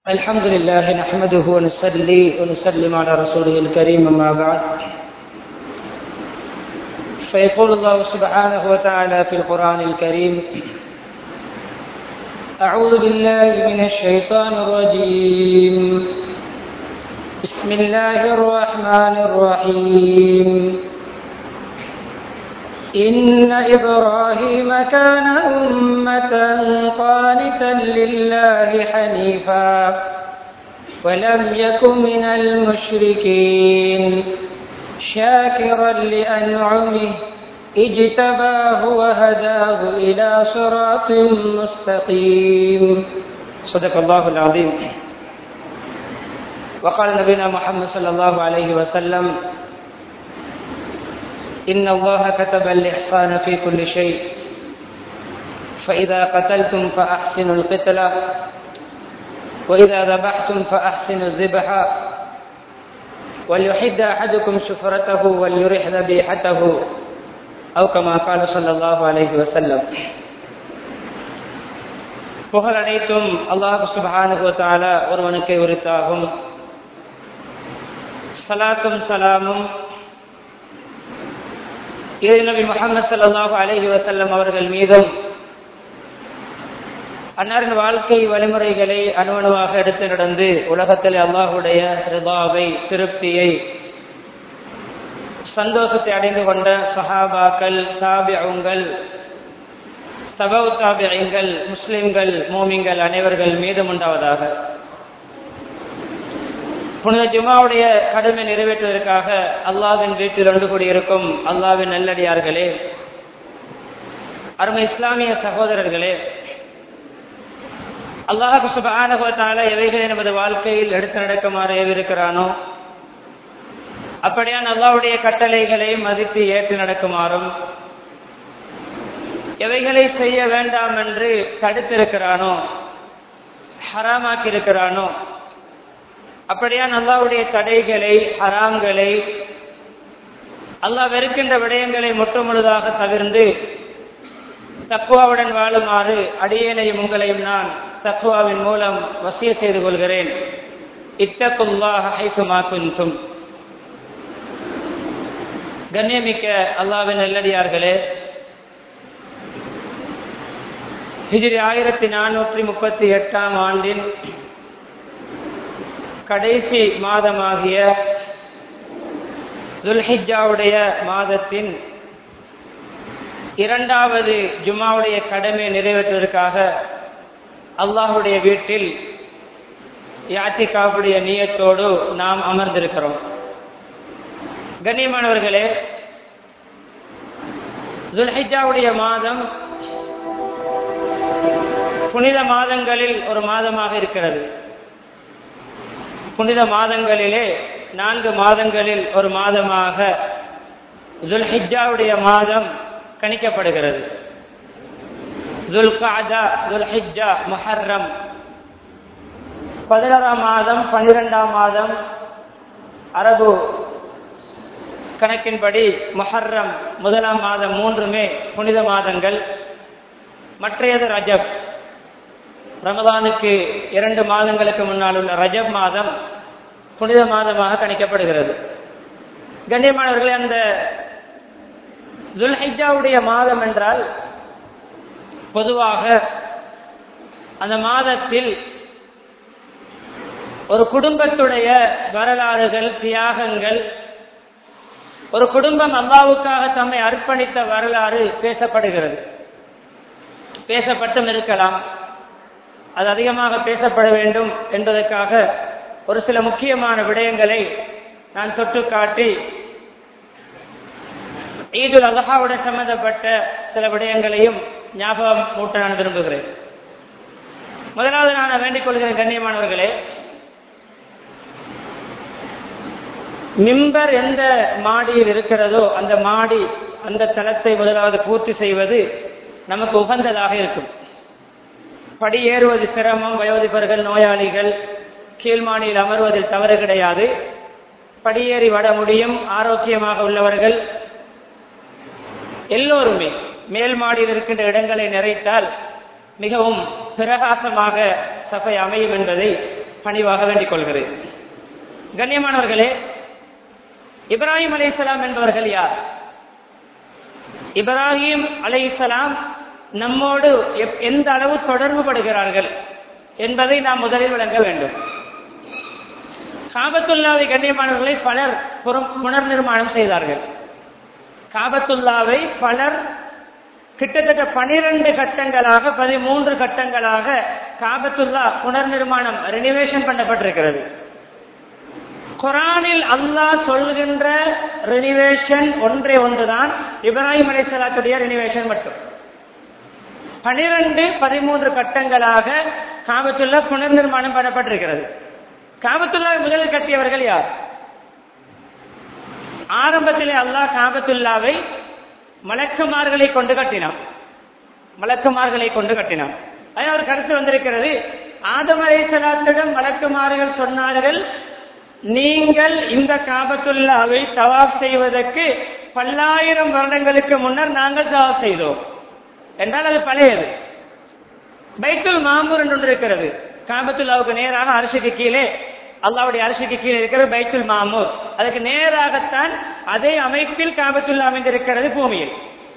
الحمد لله نحمده ونصلي ونسلم على رسوله الكريم أما بعد فيقول الله سبحانه وتعالى في القرآن الكريم أعوذ بالله من الشيطان الرجيم بسم الله الرحمن الرحيم إن إبراهيم كان أمة قانتا لله حنيفا ولم يك من المشركين شاكرا لأنعمه اجتباه وهداه إلى صراط مستقيم صدق الله العظيم وقال نبينا محمد صلى الله عليه وسلم إن الله كتب الإحسان في كل شيء فإذا قتلتم فأحسنوا القتلة وإذا ذبحتم فأحسنوا الذبح وليحد أحدكم شفرته وليرح ذبيحته أو كما قال صلى الله عليه وسلم புகழ் அனைத்தும் அல்லாஹு சுபானுகத்தால ஒருவனுக்கு உரித்தாகும் சலாத்தும் சலாமும் இறை நபி முகமது சல்லாஹு அலஹி வசல்லம் அவர்கள் மீதும் அன்னாரின் வாழ்க்கை வழிமுறைகளை அணுவணுவாக எடுத்து நடந்து உலகத்தில் அல்லாஹுடைய ரிபாவை திருப்தியை சந்தோஷத்தை அடைந்து கொண்ட சஹாபாக்கள் தாபியங்கள் சபவ் தாபியங்கள் முஸ்லிம்கள் மோமிங்கள் அனைவர்கள் மீதும் உண்டாவதாக புனித ஜுமாவுடைய கடமை நிறைவேற்றுவதற்காக அல்லாவின் வீட்டில் ஒன்று கூடியிருக்கும் அல்லாவின் நல்லடியார்களே அருமை இஸ்லாமிய சகோதரர்களே அல்லாஹு சுபானுபத்தால எவைகளை நமது வாழ்க்கையில் எடுத்து நடக்குமாறு ஏவிருக்கிறானோ அப்படியான் அல்லாவுடைய கட்டளைகளை மதித்து ஏற்று நடக்குமாறும் எவைகளை செய்ய வேண்டாம் என்று தடுத்திருக்கிறானோ ஹராமாக்கி இருக்கிறானோ அப்படியான் அல்லாவுடைய தடைகளை ஹராம்களை அல்லாஹ் வெறுக்கின்ற விடயங்களை முற்றுமுழுதாக தவிர்ந்து தக்குவாவுடன் வாழுமாறு அடியேனையும் உங்களையும் நான் தக்குவாவின் மூலம் வசிய செய்து கொள்கிறேன் இத்தக்குல்லாஹும் கண்ணியமிக்க அல்லாவின் நல்லடியார்களே ஹிஜிரி ஆயிரத்தி நானூற்றி முப்பத்தி எட்டாம் ஆண்டின் கடைசி மாதமாகிய துல்ஹிஜாவுடைய மாதத்தின் இரண்டாவது ஜுமாவுடைய கடமை நிறைவேற்றுவதற்காக அல்லாஹுடைய வீட்டில் யாத்திகாவுடைய நீயத்தோடு நாம் அமர்ந்திருக்கிறோம் கண்ணியமானவர்களே துல்ஹிஜாவுடைய மாதம் புனித மாதங்களில் ஒரு மாதமாக இருக்கிறது புனித மாதங்களிலே நான்கு மாதங்களில் ஒரு மாதமாக துல்ஹிஜாவுடைய மாதம் கணிக்கப்படுகிறது துல்காஜா துல்ஹிஜா முஹர்ரம் பதினோராம் மாதம் பனிரெண்டாம் மாதம் அரபு கணக்கின்படி முஹர்ரம் முதலாம் மாதம் மூன்றுமே புனித மாதங்கள் மற்றையது ரஜப் ரமதானுக்கு இரண்டு மாதங்களுக்கு முன்னால் உள்ள ரஜப் மாதம் புனித மாதமாக கணிக்கப்படுகிறது கண்ணியமானவர்களே அந்த துல்ஹிஜாவுடைய மாதம் என்றால் பொதுவாக அந்த மாதத்தில் ஒரு குடும்பத்துடைய வரலாறுகள் தியாகங்கள் ஒரு குடும்பம் அல்லாவுக்காக தம்மை அர்ப்பணித்த வரலாறு பேசப்படுகிறது பேசப்பட்டும் இருக்கலாம் அது அதிகமாக பேசப்பட வேண்டும் என்பதற்காக ஒரு சில முக்கியமான விடயங்களை நான் தொட்டு காட்டி ஈதுல் அலஹாவுடன் சம்பந்தப்பட்ட சில விடயங்களையும் ஞாபகம் ஊட்ட நான் விரும்புகிறேன் முதலாவது நான் வேண்டிக் கொள்கிறேன் கண்ணியமானவர்களே மிம்பர் எந்த மாடியில் இருக்கிறதோ அந்த மாடி அந்த தளத்தை முதலாவது பூர்த்தி செய்வது நமக்கு உகந்ததாக இருக்கும் படி ஏறுவது சிரமம் வயோதிபர்கள் நோயாளிகள் கீழ்மாடியில் அமர்வதில் தவறு கிடையாது படியேறி வட முடியும் ஆரோக்கியமாக உள்ளவர்கள் எல்லோருமே மேல் மாடியில் இருக்கின்ற இடங்களை நிறைத்தால் மிகவும் பிரகாசமாக சபை அமையும் என்பதை பணிவாக வேண்டிக் கொள்கிறேன் கண்ணியமானவர்களே இப்ராஹிம் அலைஹிஸ்ஸலாம் என்பவர்கள் யார் இப்ராஹிம் அலைஹிஸ்ஸலாம் நம்மோடு எப்- எந்த அளவு தொடர்பு படுகிறார்கள் என்பதை நாம் முதலில் விளங்க வேண்டும் காபத்துல்லாவை கண்ணியமானவர்களை பலர் புறம் புனர் நிர்மாணம் செய்தார்கள் காபத்துல்லாவை பலர் கிட்டத்தட்ட பனிரெண்டு கட்டங்களாக பதிமூன்று கட்டங்களாக காபத்துல்லா புனர் நிர்மாணம் ரெனிவேஷன் பண்ணப்பட்டிருக்கிறது குரானில் அல்லாஹ் சொல்கின்ற ரெனிவேஷன் ஒன்றே ஒன்றுதான் இப்ராஹிம் அலைசலாத்துடைய ரெனிவேஷன் மட்டும் பனிரெண்டு பதிமூன்று கட்டங்களாக காபத்துல்லா புனர் நிர்மாணம் பண்ணப்பட்டிருக்கிறது காபத்துல்லாவை முதலில் கட்டியவர்கள் யார் ஆரம்பத்திலே அல்லாஹ் காபத்துல்லாவை மலக்குமார்களை கொண்டு கட்டினான் மலக்குமார்களை கொண்டு கட்டினான் அதில் ஒரு கருத்து வந்திருக்கிறது ஆதம் அலைசலாத்திடம் மலக்குமார்கள் சொன்னார்கள் நீங்கள் இந்த காபத்துல்லாவை தவாப் செய்வதற்கு பல்லாயிரம் வருடங்களுக்கு முன்னர் நாங்கள் தவாப் செய்தோம் என்றால் அது பழையது பைத்துல் மாமூர் என்று ஒன்று இருக்கிறது காபத்துல்லாவுக்கு நேராக அரசுக்கு கீழே அல்லாவுடைய அரசுக்கு கீழே இருக்கிறது பைத்துல் மாமூர் அதுக்கு நேராகத்தான் அதே அமைப்பில் காபத்துல்லா அமைந்திருக்கிறது பூமியில்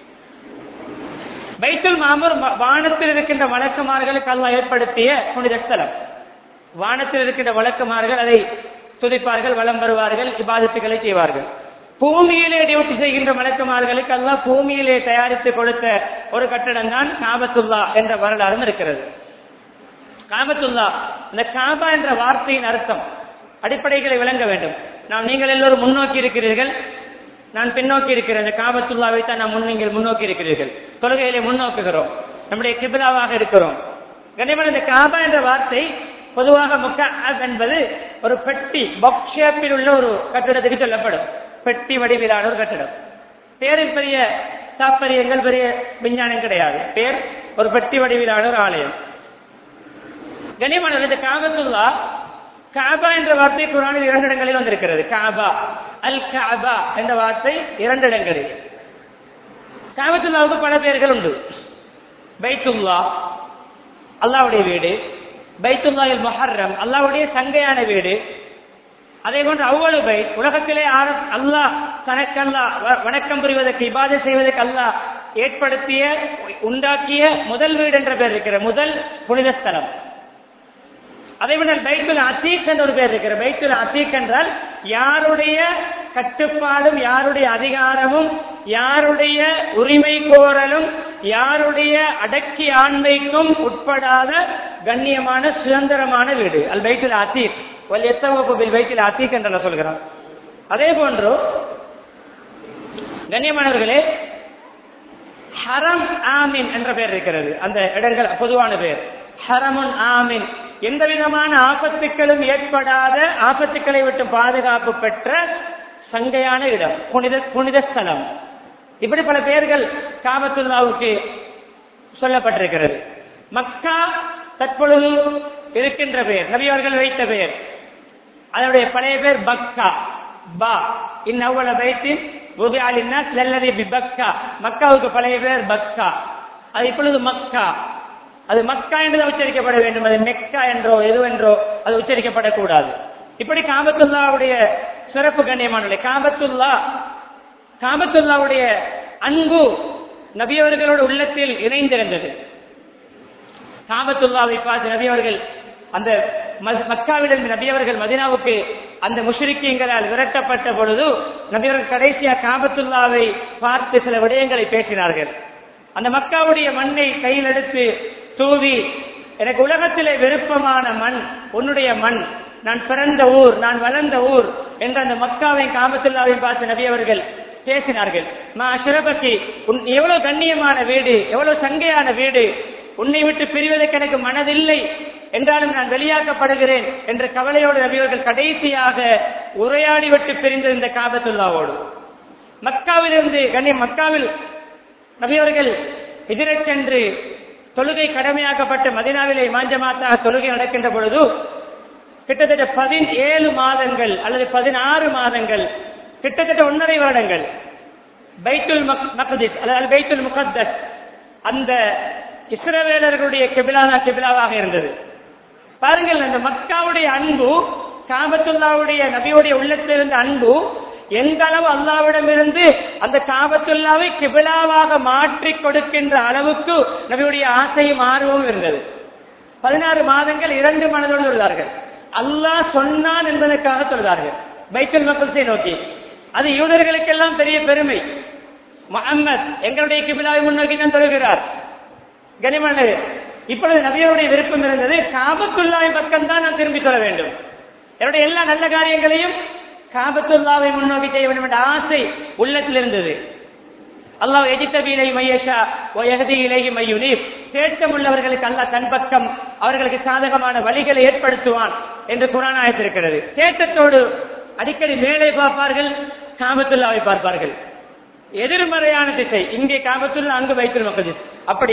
பைத்துல் மாமூர் வ- வானத்தில் இருக்கின்ற வழக்குமார்களுக்கு அல்லாஹ் ஏற்படுத்திய புனித ஸ்தலம் வானத்தில் இருக்கின்ற வழக்குமார்கள் அதை துதிப்பார்கள் வலம் வருவார்கள் இபாதத்துகளை செய்வார்கள் பூமியிலே டியூட்டி செய்கின்ற மலக்குமார்களுக்கு அல்லாஹ் பூமியிலே தயாரித்து கொடுத்த ஒரு கட்டடம் தான் காபத்துல்லா என்ற வரலாறும் இருக்கிறது காபத்துல்லா இந்த காபா என்ற வார்த்தையின் அர்த்தம் அடிப்படைகளை விளங்க வேண்டும் நாம் நீங்கள் எல்லோரும் முன்னோக்கி இருக்கிறீர்கள் நான் பின்னோக்கி இருக்கிறேன் இந்த காபத்துல்லாவை தான் நாம் முன் நீங்கள் முன்னோக்கி இருக்கிறீர்கள் தொழுகையிலே முன்னோக்குகிறோம் நம்முடைய கிபிலாவாக இருக்கிறோம் கண்டிப்பாக இந்த காபா என்ற வார்த்தை பொதுவாக முக்காப் என்பது ஒரு பெட்டி பாக்ஸ் ஷேப்பில் உள்ள ஒரு கட்டிடத்துக்கு சொல்லப்படும் பெட்டி வடிவிலான ஒரு கட்டிடம் பேரில் பெரிய தாற்பயங்கள் பெரிய விஞ்ஞானம் கிடையாது பேர் ஒரு பெட்டி வடிவிலான ஒரு ஆலயம் கனிமணர் இந்த காபத்துல்லா காபா என்ற வார்த்தை குரானில் இரண்டு இடங்களில் வந்திருக்கிறது காபா அல் காபா என்ற வார்த்தை இரண்டு இடங்களில் காபத்துல்லாவுக்கு பல பெயர்கள் உண்டு பைத்துல்லா அல்லாவுடைய வீடு பைத்துல்லாஹில் முஹர்ரம் அல்லாவுடைய சங்கையான வீடு அதே போன்று அவ்வளவு பை உலகத்திலே ஆரம் அல்லாஹ் தனக்கல்லா வ- வணக்கம் புரிவதற்கு இபாதை செய்வதற்கு அல்லாஹ் ஏற்படுத்திய உண்டாக்கிய முதல் வீடு என்ற பெயர் இருக்கிற முதல் புனித ஸ்தலம் அதே போல பைத்துல் அத்தீக் என்ற ஒரு பேர் இருக்கிற பைத்துல் அத்தீக் என்றால் யாருடைய கட்டுப்பாடும் யாருடைய அதிகாரமும் யாருடைய உரிமை கோரலும் யாருடைய அடக்கி ஆண்மைக்கும் உட்படாத கண்ணியமான சுதந்திரமான வீடு அல் பைத்துல் அத்தீக் வல் எத்தவப்பு பில் பைத்துல் அத்தீக் என்று நான் சொல்கிறோம் அதே போன்று கண்ணியமானவர்களே ஹரம் ஆமின் என்ற பெயர் இருக்கிறது அந்த இடங்கள் பொதுவான பெயர் ஹரமுன் ஆமின் எந்த விதமான ஆபத்துக்களும் ஏற்படாத ஆபத்துக்களை விட்டு பாதுகாப்பு பெற்ற சங்கையான இடம் புனித புனித ஸ்தலம் இப்படி பல பெயர்கள் காபத்துல்லாவுக்கு சொல்லப்பட்டிருக்கிறது மக்கா தற்பொழுது இருக்கின்ற பெயர் நபி அவர்கள் வைத்த பெயர் அதனுடைய பழைய பேர் பக்கா பா இந்நவ்வள பைத்தின் உபயாலின்னா செல்லதி பி பக்கா மக்காவுக்கு பழைய பேர் பக்கா அது இப்பொழுது மக்கா அது மக்கா என்று உச்சரிக்கப்பட வேண்டும் அது மெக்கா என்றோ எதுவென்றோ அது உச்சரிக்கப்படக்கூடாது இப்படி காபத்துல்லாவுடைய சிறப்பு கண்ணியமான காபத்துல்லா காபத்துல்லாவுடைய அன்பு நபியவர்களோட உள்ளத்தில் இணைந்திருந்தது காபத்துல்லாவை பார்த்து நபியவர்கள் அந்த ம- மக்காவிலிருந்து நபியவர்கள் மதினாவுக்கு அந்த முஷ்ரிக்கீங்களால் விரட்டப்பட்ட பொழுது நபியவர்கள் கடைசியா காபத்துல்லாவை பார்த்து சில விடயங்களை பேசினார்கள் அந்த மக்காவுடைய மண்ணை கையில் எடுத்து தூவி எனக்கு உலகத்திலே விருப்பமான மண் உன்னுடைய மண் நான் பிறந்த ஊர் நான் வளர்ந்த ஊர் என்ற அந்த மக்காவை காபத்துல்லாவை பார்த்து நபியவர்கள் பேசினார்கள் மா சிறபத்தி உன் எவ்வளவு கண்ணியமான வீடு எவ்வளவு சங்கையான வீடு உன்னை விட்டு பிரிவதற்கு எனக்கு மனதில்லை என்றாலும் நான் வெளியாக்கப்படுகிறேன் என்ற கவலையோடு நபியவர்கள் கடைசியாக உரையாடி விட்டு பிரிந்த இந்த காபத்துல்லாவோடு மக்காவிலிருந்து கண்ணி மக்காவில் நபியவர்கள் எதிரச் சென்று தொழுகை கடமையாக்கப்பட்ட மதினாவிலே மாஞ்சமாத்தாக தொழுகை நடக்கின்ற பொழுது கிட்டத்தட்ட பதினேழு மாதங்கள் அல்லது பதினாறு மாதங்கள் கிட்டத்தட்ட ஒன்றரை வருடங்கள் பைத்துல் மக்- மக்திஸ் அதாவது பைத்துல் முகத்தஸ் அந்த இஸ்ரவேலர்களுடைய கிபிலானா கிபிலாவாக இருந்தது பாருங்கள் அந்த மக்காவுடைய அன்பு காபத்துல்லாவுடைய நபியுடைய உள்ளத்திலிருந்த அன்பு எந்த அளவு அல்லாவிடமிருந்து அந்த காபத்துல்லாவை கிபிலாவாக மாற்றி கொடுக்கின்ற அளவுக்கு நபியுடைய ஆசையும் ஆர்வமும் இருந்தது பதினாறு மாதங்கள் இரண்டு மனதோடு தொழுதார்கள் அல்லாஹ் சொன்னான் என்பதற்காக தொழுதார்கள் பைத்தல் மக்கள்ஸை நோக்கி அது யூதர்களுக்கெல்லாம் பெரிய பெருமை முகம்மது எங்களுடைய கிபிலாவை முன்னோக்கி தான் தொழுகிறார் கனிமனு இப்பொழுது நபியோடைய விருப்பம் இருந்தது காபத்துல்லாவின் பக்கம் தான் நான் திரும்பி சொல்ல வேண்டும் என்னுடைய எல்லா நல்ல காரியங்களையும் காபத்துல்லாவை முன்னோக்கி செய்ய வேண்டும் என்ற ஆசை உள்ளத்தில் இருந்தது அல்லாஹ் எஜித்தபீலை மையஷா எகதி இலேகி மையுனீப் தேட்டம் உள்ளவர்களுக்கு அல்லாஹ் தன் பக்கம் அவர்களுக்கு சாதகமான வழிகளை ஏற்படுத்துவான் என்று குரான் ஆயத்திருக்கிறது தேட்டத்தோடு அடிக்கடி மேலே பார்ப்பார்கள் காபத்துல்லாவை பார்ப்பார்கள் எதிர்மறையான திசை இங்கே காபத்துல்லா அங்கு வைத்திரு மக்கள் அப்படி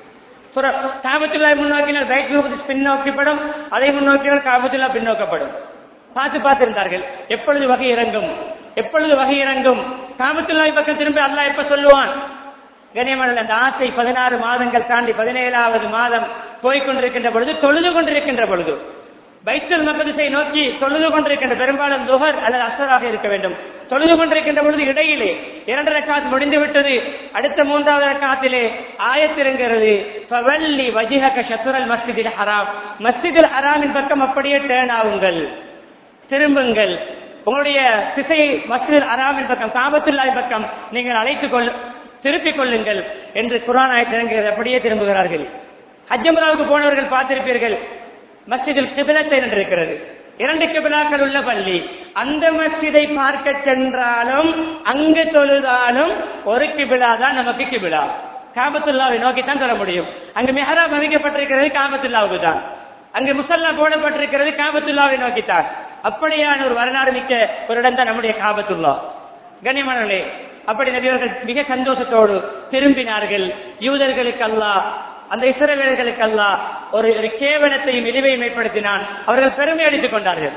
காபத்துல்லா முன்னோக்கினால் பைக் முகதிஸ் பின்னோக்கப்படும் அதை முன்னோக்கினால் காபத்துல்லா பின்னோக்கப்படும் பார்த்து பார்த்திருந்தார்கள் எப்பொழுது வகை இறங்கும் எப்பொழுது வகை இறங்கும் காபத்துல்லாய் பக்கம் திரும்ப அல்லாஹ் எப்ப சொல்லுவான் கனியமணல் அந்த ஆசை பதினாறு மாதங்கள் தாண்டி பதினேழாவது மாதம் போய்கொண்டிருக்கின்ற பொழுது தொழுது கொண்டிருக்கின்ற பொழுது பைத்தல் மக்கதிசை நோக்கி தொழுது கொண்டிருக்கின்ற பெரும்பாலும் துகர் அல்லது அசராக இருக்க வேண்டும் தொழுது கொண்டிருக்கின்ற பொழுது இடையிலே இரண்டு ரக்காத் முடிந்து விட்டது அடுத்த மூன்றாவது ரக்காத்திலே ஆயத்திருங்கிறது பவல்லி வஜிஹக ஷத்துரல் மஸ்ஜிதில் ஹராம் மஸ்ஜிதில் ஹராமின் பக்கம் அப்படியே டேர்ன் ஆகுங்கள் திரும்புங்கள் உங்களுடைய திசை மஸ்ஜிதில் ஹராமின் பக்கம் காபத்துல்லாய் பக்கம் நீங்கள் அழைத்துக் கொள் திருப்பிக் கொள்ளுங்கள் என்று குரான் ஆயத்திறங்குகிறது அப்படியே திரும்புகிறார்கள் ஹஜ்ஜம்பராவுக்கு போனவர்கள் பார்த்திருப்பீர்கள் மஸ்ஜிதில் கிபிலத்தை இருக்கிறது இரண்டு கிபிலாக்கள் உள்ள பள்ளி அந்த மஸ்ஜிதை பார்க்க சென்றாலும் அங்கு தொழுதாலும் ஒரு கிபிலா தான் நமக்கு கிபிலா காபத்துல்லாவை நோக்கித்தான் தர முடியும் அங்கு மெஹராப் அமைக்கப்பட்டிருக்கிறது காபத்துல்லாவுக்கு தான் அங்கு முசல்லா போடப்பட்டிருக்கிறது காபத்துல்லாவை நோக்கித்தான் அப்படியான ஒரு வரலாறு மிக்க ஒரு இடம் தான் நம்முடைய காபத்துல்லா கனிமணலே அப்படி நபியவர்கள் மிக சந்தோஷத்தோடு திரும்பினார்கள் யூதர்களுக்கு அல்லாஹ் அந்த இஸ்ரவேலர்களுக்கு அல்லாஹ் ஒரு ஒரு கேவலத்தையும் இழிவையும் ஏற்படுத்தினான் அவர்கள் பெருமை அடித்துக் கொண்டார்கள்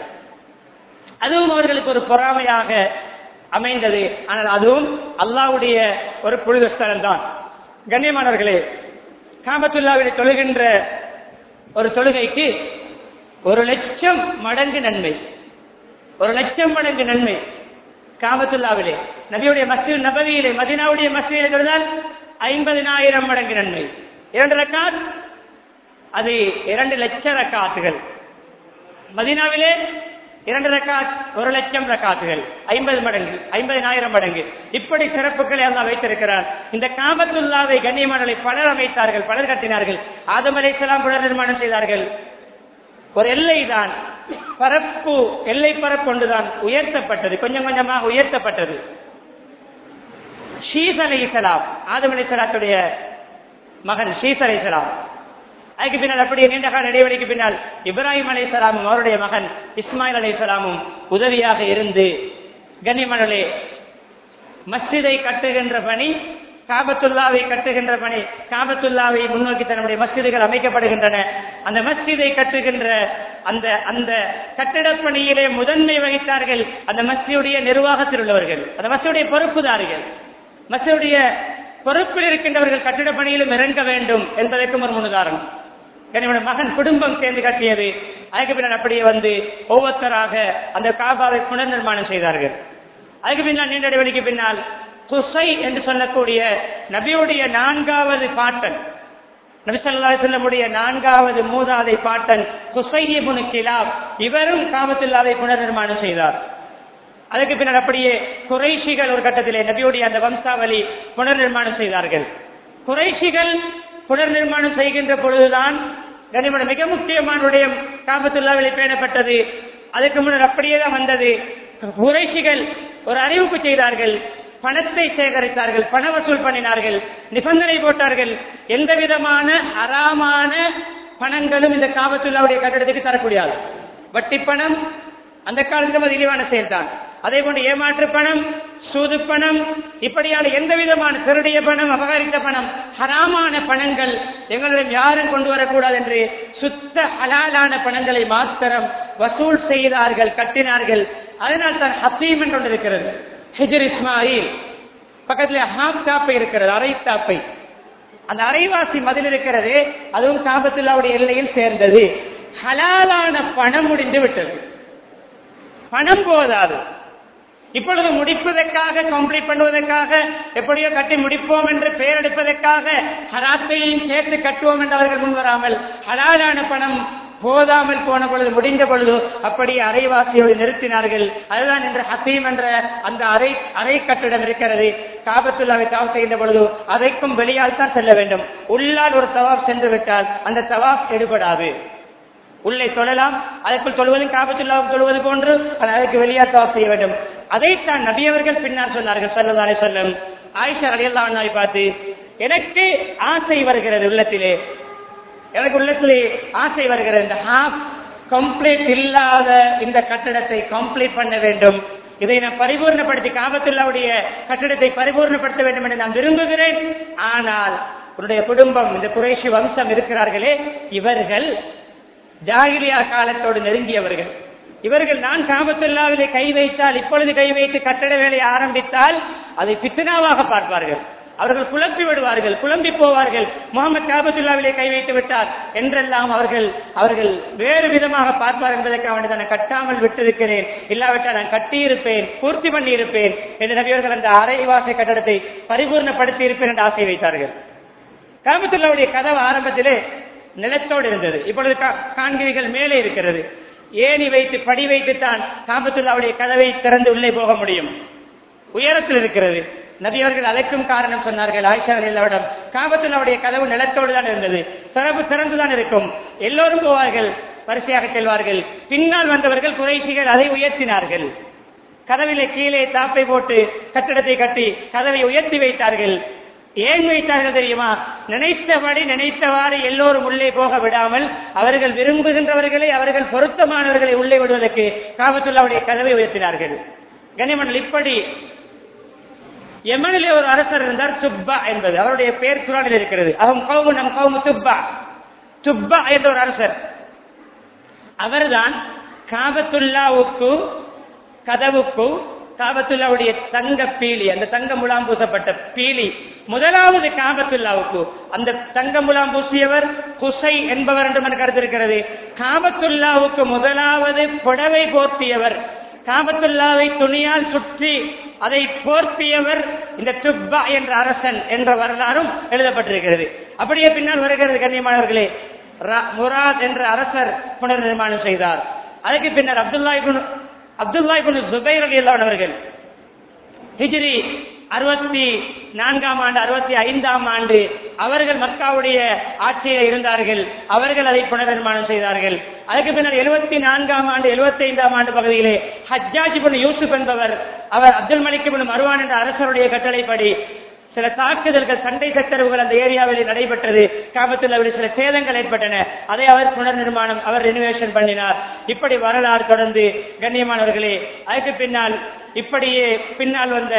அதுவும் அவர்களுக்கு ஒரு பொறாமையாக அமைந்தது ஆனால் அதுவும் அல்லாவுடைய ஒரு புனித ஸ்தலம் தான் கண்ணியமானவர்களே காபத்துல்லாவில் தொழுகின்ற ஒரு தொழுகைக்கு ஒரு லட்சம் மடங்கு நன்மை ஒரு லட்சம் மடங்கு நன்மை காபத்துல்லாவிலே நபியுடைய மஸ்ஜித் நபவியிலே மதினாவுடைய மஸ்ஜிதிலே தொழுதால் ஐம்பதினாயிரம் மடங்கு நன்மை இரண்டு ரக்காத் அது இரண்டு லட்ச ரக்காத்துகள் மதினாவிலே இரண்டு ரக்காத் ஒரு லட்சம் ரக்காத்துகள் ஐம்பது மடங்கு ஐம்பதினாயிரம் மடங்கு இப்படி சிறப்புகளை எல்லாம் வைத்திருக்கிறார் இந்த காபத்துல்லாவை கண்ணியமானலை பலர் அமைத்தார்கள் பலர் கட்டினார்கள் ஆதம் அலைசலாம் புனர் நிர்மாணம் செய்தார்கள் ஒரு எல்லை தான் பரப்பு எல்லை பரப்பு ஒன்றுதான் உயர்த்தப்பட்டது கொஞ்சம் கொஞ்சமாக உயர்த்தப்பட்டது ஷீஸ் அலை இஸ்லாம் ஆதம் அலை சலாத்துடைய மகன் ஷீஸ் அலை இஸ்லாம் அதுக்கு பின்னால் அப்படியே நீண்ட கால இடைவெளிக்கு பின்னால் இப்ராஹிம் அலை சலாமும் அவருடைய மகன் இஸ்மாயில் அலை சலாமும் உதவியாக இருந்து கண்ணிமணலே மஸ்ஜிதை கட்டுகின்ற பணி காபத்துல்லாவை கட்டுகின்ற பணி காபத்துல்லாவை முன்னோக்கி தன்னுடைய மஸ்ஜிதுகள் அமைக்கப்படுகின்றன அந்த மஸ்ஜிதை கட்டுகின்ற அந்த அந்த கட்டிடப் பணியிலே முதன்மை வகித்தார்கள் அந்த மஸ்ஜியுடைய நிர்வாகத்தில் உள்ளவர்கள் அந்த மஸ்ஜியுடைய பொறுப்புதாரிகள் மஸ்ஜியுடைய பொறுப்பில் இருக்கின்றவர்கள் கட்டிட பணியிலும் இறங்க வேண்டும் என்பதற்கும் ஒரு முன்னுதாரணம் என்னுடைய மகன் குடும்பம் சேர்ந்து கட்டியது அதுக்கு பின்னால் அப்படியே வந்து ஒவ்வொருத்தராக அந்த காபாவை புனர் நிர்மாணம் செய்தார்கள் அதுக்கு பின்னால் நீண்ட இடைவெளிக்கு பின்னால் குசை என்று சொல்லக்கூடிய நபியுடைய நான்காவது பாட்டன் நபிசல்லா செல்லமுடைய நான்காவது மூதாதை பாட்டன் குசையபுனு கிலாப் இவரும் காபத்துல்லாவை புனர் நிர்மாணம் செய்தார் அதுக்கு பின்னர் அப்படியே குறைஷிகள் ஒரு கட்டத்திலே நபியுடைய அந்த வம்சாவளி புனர் நிர்மாணம் செய்தார்கள் குறைஷிகள் புனர் நிர்மாணம் செய்கின்ற பொழுதுதான் கனிமன மிக முக்கியமான விடயம் காபத்துல்லாவிலே பேணப்பட்டது அதுக்கு முன்னர் அப்படியே தான் வந்தது குறைஷிகள் ஒரு அறிவிப்பு செய்தார்கள் பணத்தை சேகரித்தார்கள் பண வசூல் பண்ணினார்கள் நிபந்தனை போட்டார்கள் எந்த விதமான அறாமான பணங்களும் இந்த காபத்துல்லாவுடைய கட்டிடத்துக்கு தரக்கூடியது வட்டி பணம் அந்த காலத்தில் அது இழிவான செயல்தான் அதே போன்று ஏமாற்று பணம் சூது பணம் இப்படியான எந்த விதமான திருடிய பணம் அபகரித்த பணம் ஹராமான பணங்கள் எங்களிடம் யாரும் கொண்டு வரக்கூடாது என்று சுத்த ஹலாலான பணங்களை மாத்திரம் வசூல் செய்தார்கள் கட்டினார்கள் அதனால் தான் ஹசீம் என்று ஒன்று இருக்கிறது ஹிஜர் இஸ்மாயில் பக்கத்தில் ஹாப் தாப்பை இருக்கிறது அரை தாப்பை அந்த அரைவாசி மதில் இருக்கிறது அதுவும் காபத்துல்லாவுடைய எல்லையில் சேர்ந்தது ஹலாலான பணம் முடிந்து விட்டது பணம் போதாது இப்பொழுது முடிப்பதற்காக கம்ப்ளீட் பண்ணுவதற்காக எப்படியோ கட்டி முடிப்போம் என்று பெயர் எடுப்பதற்காக ஹராத்தையும் சேர்த்து கட்டுவோம் என்று அவர்கள் முன்வராமல் ஹலாலான பணம் போதாமல் போன பொழுது முடிந்த பொழுது அப்படியே அரைவாசியோடு நிறுத்தினார்கள் அதுதான் இன்று ஹசீம் என்ற அந்த அரை அரை கட்டிடம் இருக்கிறது காபத்துல்லாவை தவாப் செய்கின்ற பொழுது அதைக்கும் வெளியால் தான் செல்ல வேண்டும் உள்ளால் ஒரு தவாப் சென்று விட்டால் அந்த தவாப் எடுபடாது உள்ளே சொல்லலாம் அதற்குள் சொல்வதும் காபத்துல்லாவும் சொல்வது போன்று ஆனால் அதற்கு வெளியால் தவாப் செய்ய வேண்டும் அதைத்தான் நபியவர்கள் பின்னால் சொன்னார்கள் சொல்லதானே சொல்லும் ஆயிஷா அலியல்லாவை பார்த்து எனக்கு ஆசை வருகிறது உள்ளத்திலே எனக்கு உள்ளத்திலே ஆசை வருகிறது இந்த ஹாஃப் கம்ப்ளீட் இல்லாத இந்த கட்டடத்தை கம்ப்ளீட் பண்ண வேண்டும் இதை நான் பரிபூர்ணப்படுத்தி காபத்துல்லாவுடைய கட்டடத்தை பரிபூர்ணப்படுத்த வேண்டும் என்று நான் விரும்புகிறேன் ஆனால் உன்னுடைய குடும்பம் இந்த குறைஷி வம்சம் இருக்கிறார்களே இவர்கள் ஜாகிலியா காலத்தோடு நெருங்கியவர்கள் இவர்கள் நான் காபத்துல்லாவிலே கை வைத்தால் இப்பொழுது கை வைத்து கட்டட வேலையை ஆரம்பித்தால் அதை பித்தனாவாக பார்ப்பார்கள் அவர்கள் குழப்பி விடுவார்கள் குழம்பி போவார்கள் முகமது காபத்துல்லாவிலே கை வைத்து விட்டார் என்றெல்லாம் அவர்கள் அவர்கள் வேறு விதமாக பார்ப்பார் என்பதற்காக நான் கட்டாமல் விட்டிருக்கிறேன் இல்லாவிட்டால் நான் கட்டியிருப்பேன் பூர்த்தி பண்ணி இருப்பேன் என்று நபியவர்கள் அந்த அரைவாசை கட்டடத்தை பரிபூர்ணப்படுத்தி இருப்பேன் என்று ஆசை வைத்தார்கள் காபத்துல்லாவுடைய கதவு ஆரம்பத்திலே நிலத்தோடு இருந்தது இப்பொழுது காண்கிறீர்கள் மேலே இருக்கிறது ஏணி வைத்து படி வைத்துத்தான் காபத்துல்லாவுடைய கதவை திறந்து உள்ளே போக முடியும் உயரத்தில் இருக்கிறது நபியவர்கள் அதற்கும் காரணம் சொன்னார்கள் ஆயிஷா அலில்லாவிடம் காபத்துல்லாவுடைய கதவு நிலத்தோடு தான் இருந்தது சிறப்பு திறந்துதான் இருக்கும் எல்லோரும் போவார்கள் வரிசையாக செல்வார்கள் பின்னால் வந்தவர்கள் குறைசிகள் அதை உயர்த்தினார்கள் கதவிலே கீழே தாப்பை போட்டு கட்டிடத்தை கட்டி கதவை உயர்த்தி வைத்தார்கள் ஏன் வைத்தார்கள் தெரியுமா நினைத்தபடி நினைத்தவாறு எல்லோரும் உள்ளே போக விடாமல் அவர்கள் விரும்புகின்றவர்களை அவர்கள் பொருத்தமானவர்களை உள்ளே விடுவதற்கு காபத்துல்லாவுடைய கதவை உயர்த்தினார்கள் கனிமண்டல் இப்படி எமனிலே ஒரு அரசர் இருந்தார் துப்பா என்பது அவருடைய பெயர் குரானில் இருக்கிறது அவன் கவுமு நம் கவுமு துப்பா துப்பா என்ற ஒரு அரசர் அவர்தான் காபத்துல்லாவுக்கு கதவுக்கு காபத்துல்லாவுடைய தங்க பீலி அந்த தங்க முலாம் பூசப்பட்ட பீலி முதலாவது காபத்துல்லாவுக்கு அந்த தங்க முலாம் பூசியவர் குசை என்பவர் என்று எனக்கு கருத்து இருக்கிறது காபத்துல்லாவுக்கு முதலாவது புடவை போர்த்தியவர் காபத்துல்லாவை துணியால் சுற்றி அதை போர்த்தியவர் இந்த துப்பா என்ற அரசன் என்ற வரலாறும் எழுதப்பட்டிருக்கிறது அப்படியே பின்னால் வருகிறது கண்ணியமானவர்களே முராத் என்ற அரசர் புனர் நிர்மாணம் செய்தார் அதுக்கு பின்னர் அப்துல்லா அப்துல்லா சுபைர் அலி அவர்கள் ஹிஜ்ரி அறுபத்தி நான்காம் ஆண்டு அறுபத்தி ஐந்தாம் ஆண்டு அவர்கள் மக்காவுடைய ஆட்சியில் இருந்தார்கள் அவர்கள் அதை புனர்நிர்மாணம் செய்தார்கள் அதுக்கு பின்னர் எழுபத்தி நான்காம் ஆண்டு எழுபத்தி ஐந்தாம் ஆண்டு பகுதியிலே ஹஜ்ஜாஜ் பின் யூசுப் என்பவர் அவர் அப்துல் மலிக் பின் மருவான் என்ற அரசருடைய கட்டளைப்படி சில தாக்குதல்கள் சண்டை சச்சரவுகள் அந்த ஏரியாவில் நடைபெற்றது காபத்தில் சில சேதங்கள் ஏற்பட்டன அதை அவர் புனர் நிர்மாணம் அவர் ரெனிவேஷன் பண்ணினார் இப்படி வரலாறு தொடர்ந்து கண்ணியமானவர்களே அதுக்கு பின்னால் இப்படியே பின்னால் வந்த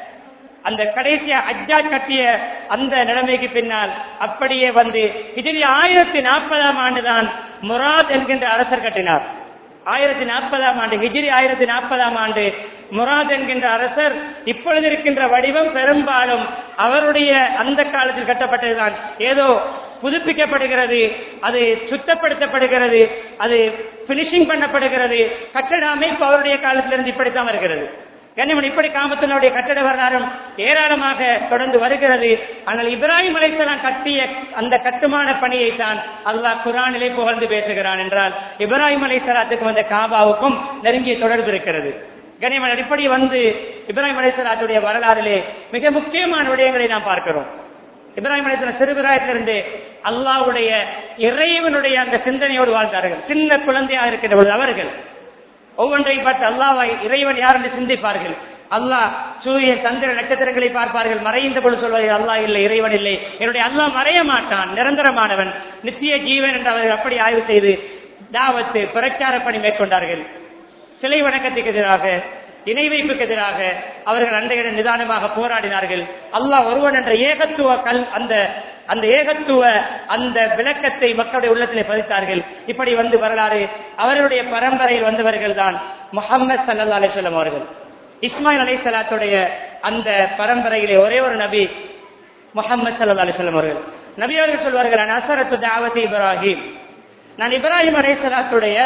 அந்த கடைசியா அஜ்ஜா கட்டிய அந்த நிலைமைக்கு பின்னால் அப்படியே வந்து இதில் ஆயிரத்தி நாற்பதாம் ஆண்டுதான் முராத் என்கின்ற அரசர் கட்டினார் ஆயிரத்தி நாற்பதாம் ஆண்டு ஹிஜிரி ஆயிரத்தி நாற்பதாம் ஆண்டு முராத் என்கின்ற அரசர் இப்பொழுது இருக்கின்ற வடிவம் பெரும்பாலும் அவருடைய அந்த காலத்தில் கட்டப்பட்டதுதான் ஏதோ புதுப்பிக்கப்படுகிறது அது சுத்தப்படுத்தப்படுகிறது அது பினிஷிங் பண்ணப்படுகிறது கட்டட அமைப்பு அவருடைய காலத்திலிருந்து இப்படித்தான் வருகிறது கண்ணியமன் இப்படி காமத்தினுடைய கட்டட வரலாறும் ஏராளமாக தொடர்ந்து வருகிறது ஆனால் இப்ராஹிம் அலைசலாம் கட்டிய அந்த கட்டுமான பணியை தான் அல்லாஹ் குரானிலே புகழ்ந்து பேசுகிறான் என்றால் இப்ராஹிம் அலைசலாத்துக்கும் அந்த காபாவுக்கும் நெருங்கிய தொடர்பு இருக்கிறது கண்ணியமன் இப்படி வந்து இப்ராஹிம் அலைசலாத்துடைய வரலாறிலே மிக முக்கியமான விடயங்களை நாம் பார்க்கிறோம் இப்ராஹிம் அலைசலாம் சிறுபிராயத்திலிருந்து அல்லாவுடைய இறைவனுடைய அந்த சிந்தனையோடு வாழ்ந்தார்கள் சின்ன குழந்தையாக இருக்கின்ற பொழுது அவர்கள் ஒவ்வொன்றை பார்த்து அல்லாவை இறைவன் யார் என்று சிந்திப்பார்கள் அல்லாஹ் சூரியன் சந்திர நட்சத்திரங்களை பார்ப்பார்கள் மறைந்த பொழுது சொல்வார்கள் அல்லாஹ் இல்லை இறைவன் இல்லை என்னுடைய அல்லாஹ் மறைய மாட்டான் நிரந்தரமானவன் நித்திய ஜீவன் என்று அவர்கள் அப்படி ஆய்வு செய்து தாவத்து பிரச்சார பணி மேற்கொண்டார்கள் சிலை வணக்கத்துக்கு எதிராக இணை வைப்புக்கு எதிராக அவர்கள் அன்றைய நிதானமாக போராடினார்கள் அல்லாஹ் ஒருவன் என்ற ஏகத்துவ கல் அந்த அந்த ஏகத்துவ அந்த விளக்கத்தை மக்களுடைய உள்ளத்திலே பதித்தார்கள் இப்படி வந்து வரலாறு அவர்களுடைய பரம்பரையில் வந்தவர்கள் தான் முகமது சல்லா அலிஸ்லாம் அவர்கள் இஸ்மாயில் அலி சலாத்துடைய அந்த பரம்பரையிலே ஒரே ஒரு நபி முகமது சல்லா அலிஸ்லாம் அவர்கள் நபி அவர்கள் சொல்வார்கள் அசரத்து தாவதி இப்ராஹிம் நான் இப்ராஹிம் அலைசலாத்துடைய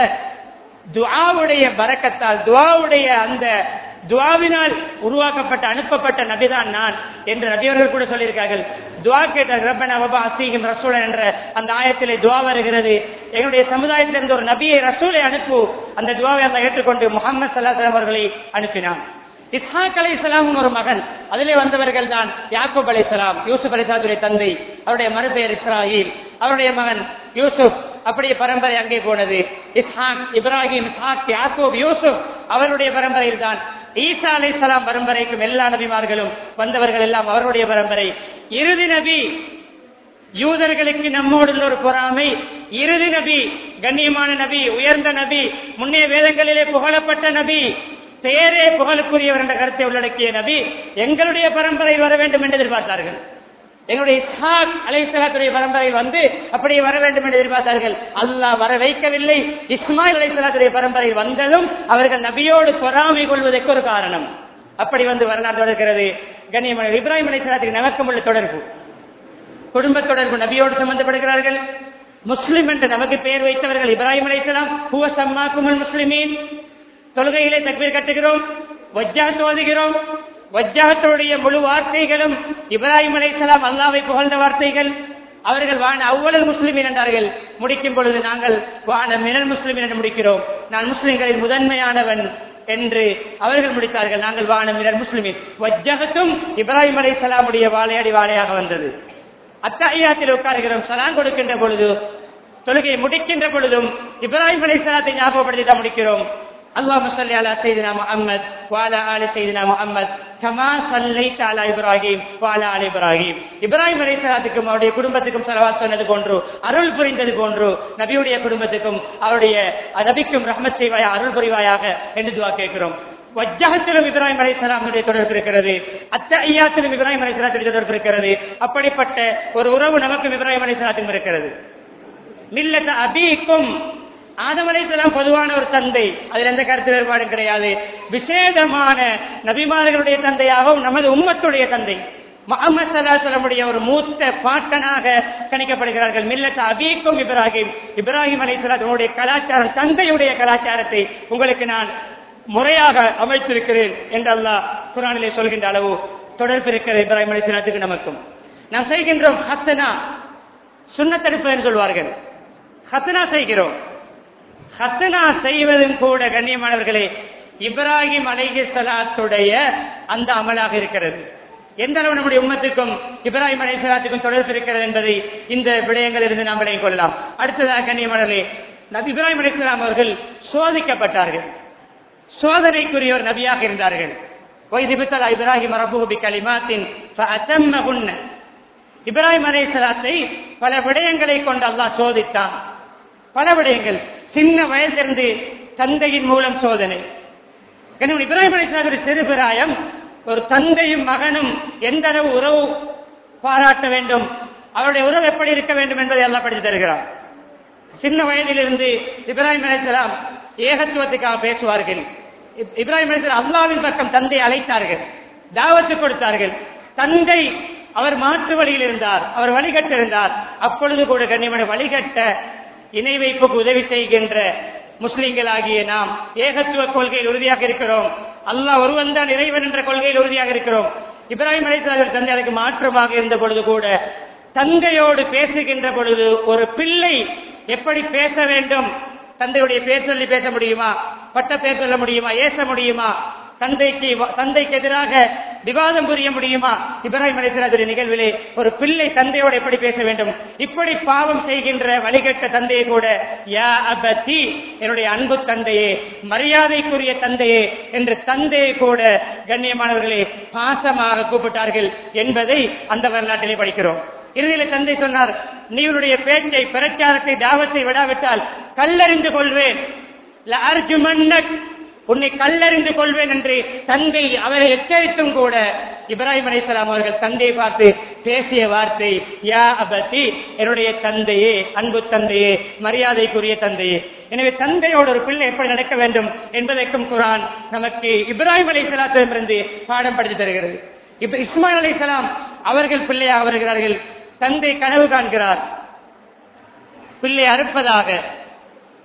துஆவுடைய பரக்கத்தால் துஆவுடைய அந்த துவாவினால் உருவாக்கப்பட்ட அனுப்பப்பட்ட நபிதான் நான் என்று நபியவர்கள் கூட சொல்லியிருக்கார்கள் துவா கேட்டார் ரப்பன வபா அசீகம் ரசூலன் என்ற அந்த ஆயத்திலே துவா வருகிறது எங்களுடைய சமுதாயத்திலிருந்து ஒரு நபியை ரசூலை அனுப்பு அந்த துவாவை அந்த ஏற்றுக்கொண்டு முகமது சல்லாஹ் அவர்களை அனுப்பினான் இஸ்ஹாக் அலை ஒரு மகன் அதிலே வந்தவர்கள் தான் யாக்கூப் அலை யூசுப் அலை தந்தை அவருடைய மறுபெயர் இஸ்ராயில் அவருடைய மகன் யூசுப் அப்படியே பரம்பரை அங்கே போனது இஸ்ஹாக் இப்ராஹிம் இஸ்ஹாக் யாக்கூப் யூசுப் அவருடைய பரம்பரையில் தான் ஈசா அலை சலாம் பரம்பரைக்கும் எல்லா நபிமார்களும் வந்தவர்கள் எல்லாம் அவருடைய பரம்பரை இறுதி நபி யூதர்களுக்கு நம்மோடு உள்ள ஒரு பொறாமை இறுதி நபி கண்ணியமான நபி உயர்ந்த நபி முன்னே வேதங்களிலே புகழப்பட்ட நபி பெயரே புகழுக்குரியவர் என்ற கருத்தை உள்ளடக்கிய நபி எங்களுடைய பரம்பரையில் வர வேண்டும் என்று எதிர்பார்த்தார்கள் எங்களுடைய இஸ்ஹாக் அலைசலாத்துடைய பரம்பரையில் வந்து அப்படியே வர வேண்டும் என்று எதிர்பார்த்தார்கள் அல்லாஹ் வர வைக்கவில்லை இஸ்மாயில் அலைசலாத்துடைய பரம்பரையில் வந்ததும் அவர்கள் நபியோடு பொறாமை கொள்வதற்கு ஒரு காரணம் அப்படி வந்து வரலாறு தொடர்கிறது கண்ணியமான இப்ராஹிம் அலைசலாத்துக்கு நமக்கும் உள்ள தொடர்பு குடும்ப தொடர்பு நபியோடு சம்பந்தப்படுகிறார்கள் முஸ்லிம் என்று நமக்கு பெயர் வைத்தவர்கள் இப்ராஹிம் அலைசலாம் ஹுவ சம்மாக்குமல் முஸ்லிமீன் தொழுகையிலே தக்பீர் கட்டுகிறோம் வஜ்ஜாத்து ஓதுகிறோம் வஜ்ஜாத்துடைய முழு வார்த்தைகளும் இப்ராஹிம் அலைசலாம் அல்லாவை புகழ்ந்த வார்த்தைகள் அவர்கள் வான அவ்வளவு முஸ்லிம் என்றார்கள் முடிக்கும் பொழுது நாங்கள் வான மினல் முஸ்லிம் என்று முடிக்கிறோம் நான் முஸ்லிம்களின் முதன்மையானவன் என்று அவர்கள் முடித்தார்கள் நாங்கள் வான மினல் முஸ்லிமின் வஜ்ஜகத்தும் இப்ராஹிம் அலைசலாமுடைய வாழையடி வாழையாக வந்தது அத்தாயியாத்தில் உட்காருகிறோம் சலான் கொடுக்கின்ற பொழுது தொழுகையை முடிக்கின்ற பொழுதும் இப்ராஹிம் அலைசலாத்தை ஞாபகப்படுத்தி தான் முடிக்கிறோம் اللهم صل على سيدنا محمد وعلى ال سيدنا محمد كما صليت على ابراهيم وعلى ال ابراهيم இப்ராஹிம் அலைஹிஸ்ஸலாத்துக்கும் அவருடைய குடும்பத்துக்கும் ஸலவாத் சொன்னது போன்று அருள் புரிந்தது போன்று நபியுடைய குடும்பத்துக்கும் அவருடைய நபிக்கும் ரஹ்மத் செய்வாயா அருள் புரிவாயாக என்று துவா கேட்கிறோம் வஜ்ஜகத்திலும் இப்ராஹிம் அலைஹிஸ்ஸலாமுடைய தொடர்பு இருக்கிறது அத்தையாத்திலும் இப்ராஹிம் அலைஹிஸ்ஸலாத்துடைய தொடர்பு இருக்கிறது அப்படிப்பட்ட ஒரு உறவு நமக்கும் இப்ராஹிம் அலைஹிஸ்ஸலாத்துக்கும் இருக்கிறது மில்லத்த அபீக்கும் ஆதம் அலைஹிஸ்ஸலாம் பொதுவான ஒரு தந்தை அதில் எந்த கருத்து வேறுபாடும் கிடையாது விசேதமான நபிமார்களுடைய தந்தையாகவும் நமது உம்மத்துடைய தந்தை முகமது சலாசலமுடைய ஒரு மூத்த பாட்டனாக கணிக்கப்படுகிறார்கள் மில்லத் அபீக்கும் இப்ராஹிம் இப்ராஹிம் அலைஹிஸ்ஸலாத்துடைய கலாச்சாரம் தந்தையுடைய கலாச்சாரத்தை உங்களுக்கு நான் முறையாக அமைத்திருக்கிறேன் என்று அல்லாஹ் குரானிலே சொல்கின்ற அளவு தொடர்பு இருக்கிற இப்ராஹிம் அலைஹிஸ்ஸலாத்துக்கு நமக்கும் நாம் செய்கின்றோம் ஹத்தனா சுண்ணத்தடுப்பு என்று சொல்வார்கள் ஹத்தனா செய்கிறோம் ஹத்தனா செய்வதும் கூட கண்ணியமானவர்களே இப்ராஹிம் அலைஹி சலாத்துடைய அந்த அமலாக இருக்கிறது எந்த அளவு நம்முடைய உம்மத்துக்கும் இப்ராஹிம் அலை சலாத்துக்கும் தொடர்பு இருக்கிறது என்பதை இந்த விடயங்கள் இருந்து நாம் விளங்கிக் கொள்ளலாம் அடுத்ததாக கண்ணியமானவர்களே நபி இப்ராஹிம் அலைஹிஸ்ஸலாம் அவர்கள் சோதிக்கப்பட்டார்கள் சோதனைக்குரிய ஒரு நபியாக இருந்தார்கள் வைதிபித்தல் இப்ராஹிம் ரபூபி கலிமாத்தின் இப்ராஹிம் அலைஹிஸ்ஸலாத்தை பல விடயங்களை கொண்டு அல்லாஹ் சோதித்தான் பல விடயங்கள் சின்ன வயதிலிருந்து தந்தையின் மூலம் சோதனை எனவே இப்ராஹிம் அலிஸ்லாம் ஒரு சிறுபிராயம் ஒரு தந்தையும் மகனும் எந்த அளவு உறவு பாராட்ட வேண்டும் அவருடைய உறவு எப்படி இருக்க வேண்டும் என்பதை எல்லாம் படித்து தருகிறார் சின்ன வயதிலிருந்து இப்ராஹிம் அலிஸ்லாம் ஏகத்துவத்துக்காக பேசுவார்கள் இப்- இப்ராஹிம் அலிஸ்லாம் அல்லாவின் பக்கம் தந்தை அழைத்தார்கள் தாவத்து கொடுத்தார்கள் தந்தை அவர் மாற்று வழியில் இருந்தார் அவர் வழிகட்ட இருந்தார் அப்பொழுது கூட கண்ணியமான வழிகட்ட இணை வைப்புக்கு உதவி செய்கின்ற முஸ்லிம்களாகிய நாம் ஏகத்துவ கொள்கையில் உறுதியாக இருக்கிறோம் அல்லாஹ் ஒருவன் தான் இறைவன் என்ற கொள்கையில் உறுதியாக இருக்கிறோம் இப்ராஹிம் அலைஹிஸ்ஸலாம் தந்தை அதுக்கு மாற்றமாக இருந்த பொழுது கூட தந்தையோடு பேசுகின்ற பொழுது ஒரு பிள்ளை எப்படி பேச வேண்டும் தந்தையுடைய பேர் சொல்லி பேச முடியுமா பட்ட பேர் சொல்ல முடியுமா ஏச முடியுமா தந்தைக்கு தந்தைக்கு எதிராக விவாதம் புரிய முடியுமா இப்ராஹிம் அலிஸ்லாத்துடைய நிகழ்விலே ஒரு பிள்ளை தந்தையோடு எப்படி பேச வேண்டும் இப்படி பாவம் செய்கின்ற வழிகட்ட தந்தையை கூட யா அபதி என்னுடைய அன்பு தந்தையே மரியாதைக்குரிய தந்தையே என்று தந்தையை கூட கண்ணியமானவர்களே பாசமாக கூப்பிட்டார்கள் என்பதை அந்த வரலாற்றிலே படிக்கிறோம் இறுதியில தந்தை சொன்னார் நீ உன்னுடைய பேச்சை பிரச்சாரத்தை தாவத்தை விடாவிட்டால் கல்லறிந்து கொள்வேன் லஅர்ஜுமன்னக் உன்னை கல்லறிந்து கொள்வேன் என்று தந்தை அவரை எச்சரித்தும் கூட இப்ராஹிம் அலைஹிஸ்ஸலாம் அவர்கள் தந்தையை பார்த்து பேசிய வார்த்தை யா அபதி என்னுடைய தந்தையே அன்பு தந்தையே மரியாதைக்குரிய தந்தையே எனவே தந்தையோடு ஒரு பிள்ளை எப்படி நடக்க வேண்டும் என்பதற்கும் குரான் நமக்கு இப்ராஹிம் அலைஹிஸ்ஸலாத்திடமிருந்து பாடம் படித்து தருகிறது இப்ப இஸ்மாயில் அலைஹிஸ்ஸலாம் அவர்கள் பிள்ளையாக வருகிறார்கள் தந்தை கனவு காண்கிறார் பிள்ளை அறுப்பதாக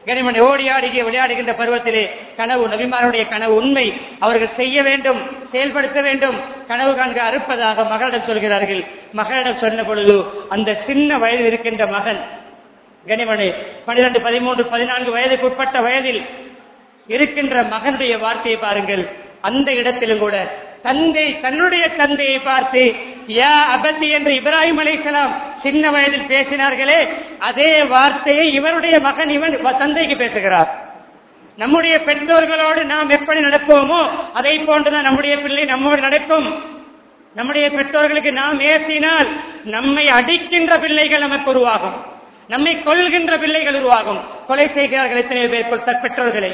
கனிமன் ஓடி ஆடி விளையாடுகின்ற பருவத்திலே கனவு நபிமாருடைய கனவு உண்மை அவர்கள் செய்ய வேண்டும் செயல்படுத்த வேண்டும் கனவு காண்க அறுப்பதாக மகளிடம் சொல்கிறார்கள் மகளிடம் சொன்ன பொழுது அந்த சின்ன வயதில் இருக்கின்ற மகன் கனிமணி பனிரெண்டு பதிமூன்று பதினான்கு வயதுக்கு உட்பட்ட வயதில் இருக்கின்ற மகனுடைய வார்த்தையை பாருங்கள் அந்த இடத்திலும் கூட தந்தை தன்னுடைய தந்தையை பார்த்து யா அபத்தி என்று இப்ராஹிம் அலைஹிஸ்ஸலாம் சின்ன வயதில் பேசினார்களே அதே வார்த்தையை இவருடைய மகன் இவன் தந்தைக்கு பேசுகிறார் நம்முடைய பெற்றோர்களோடு நாம் எப்படி நடப்போமோ அதை போன்றுதான் நம்முடைய பிள்ளை நம்மோடு நடக்கும் நம்முடைய பெற்றோர்களுக்கு நாம் ஏசினால் நம்மை அடிக்கின்ற பிள்ளைகள் நமக்கு உருவாகும் நம்மை கொள்கின்ற பிள்ளைகள் உருவாகும் கொலை செய்கிறார்கள் எத்தனை பேர் கொல்~ பெற்றோர்களை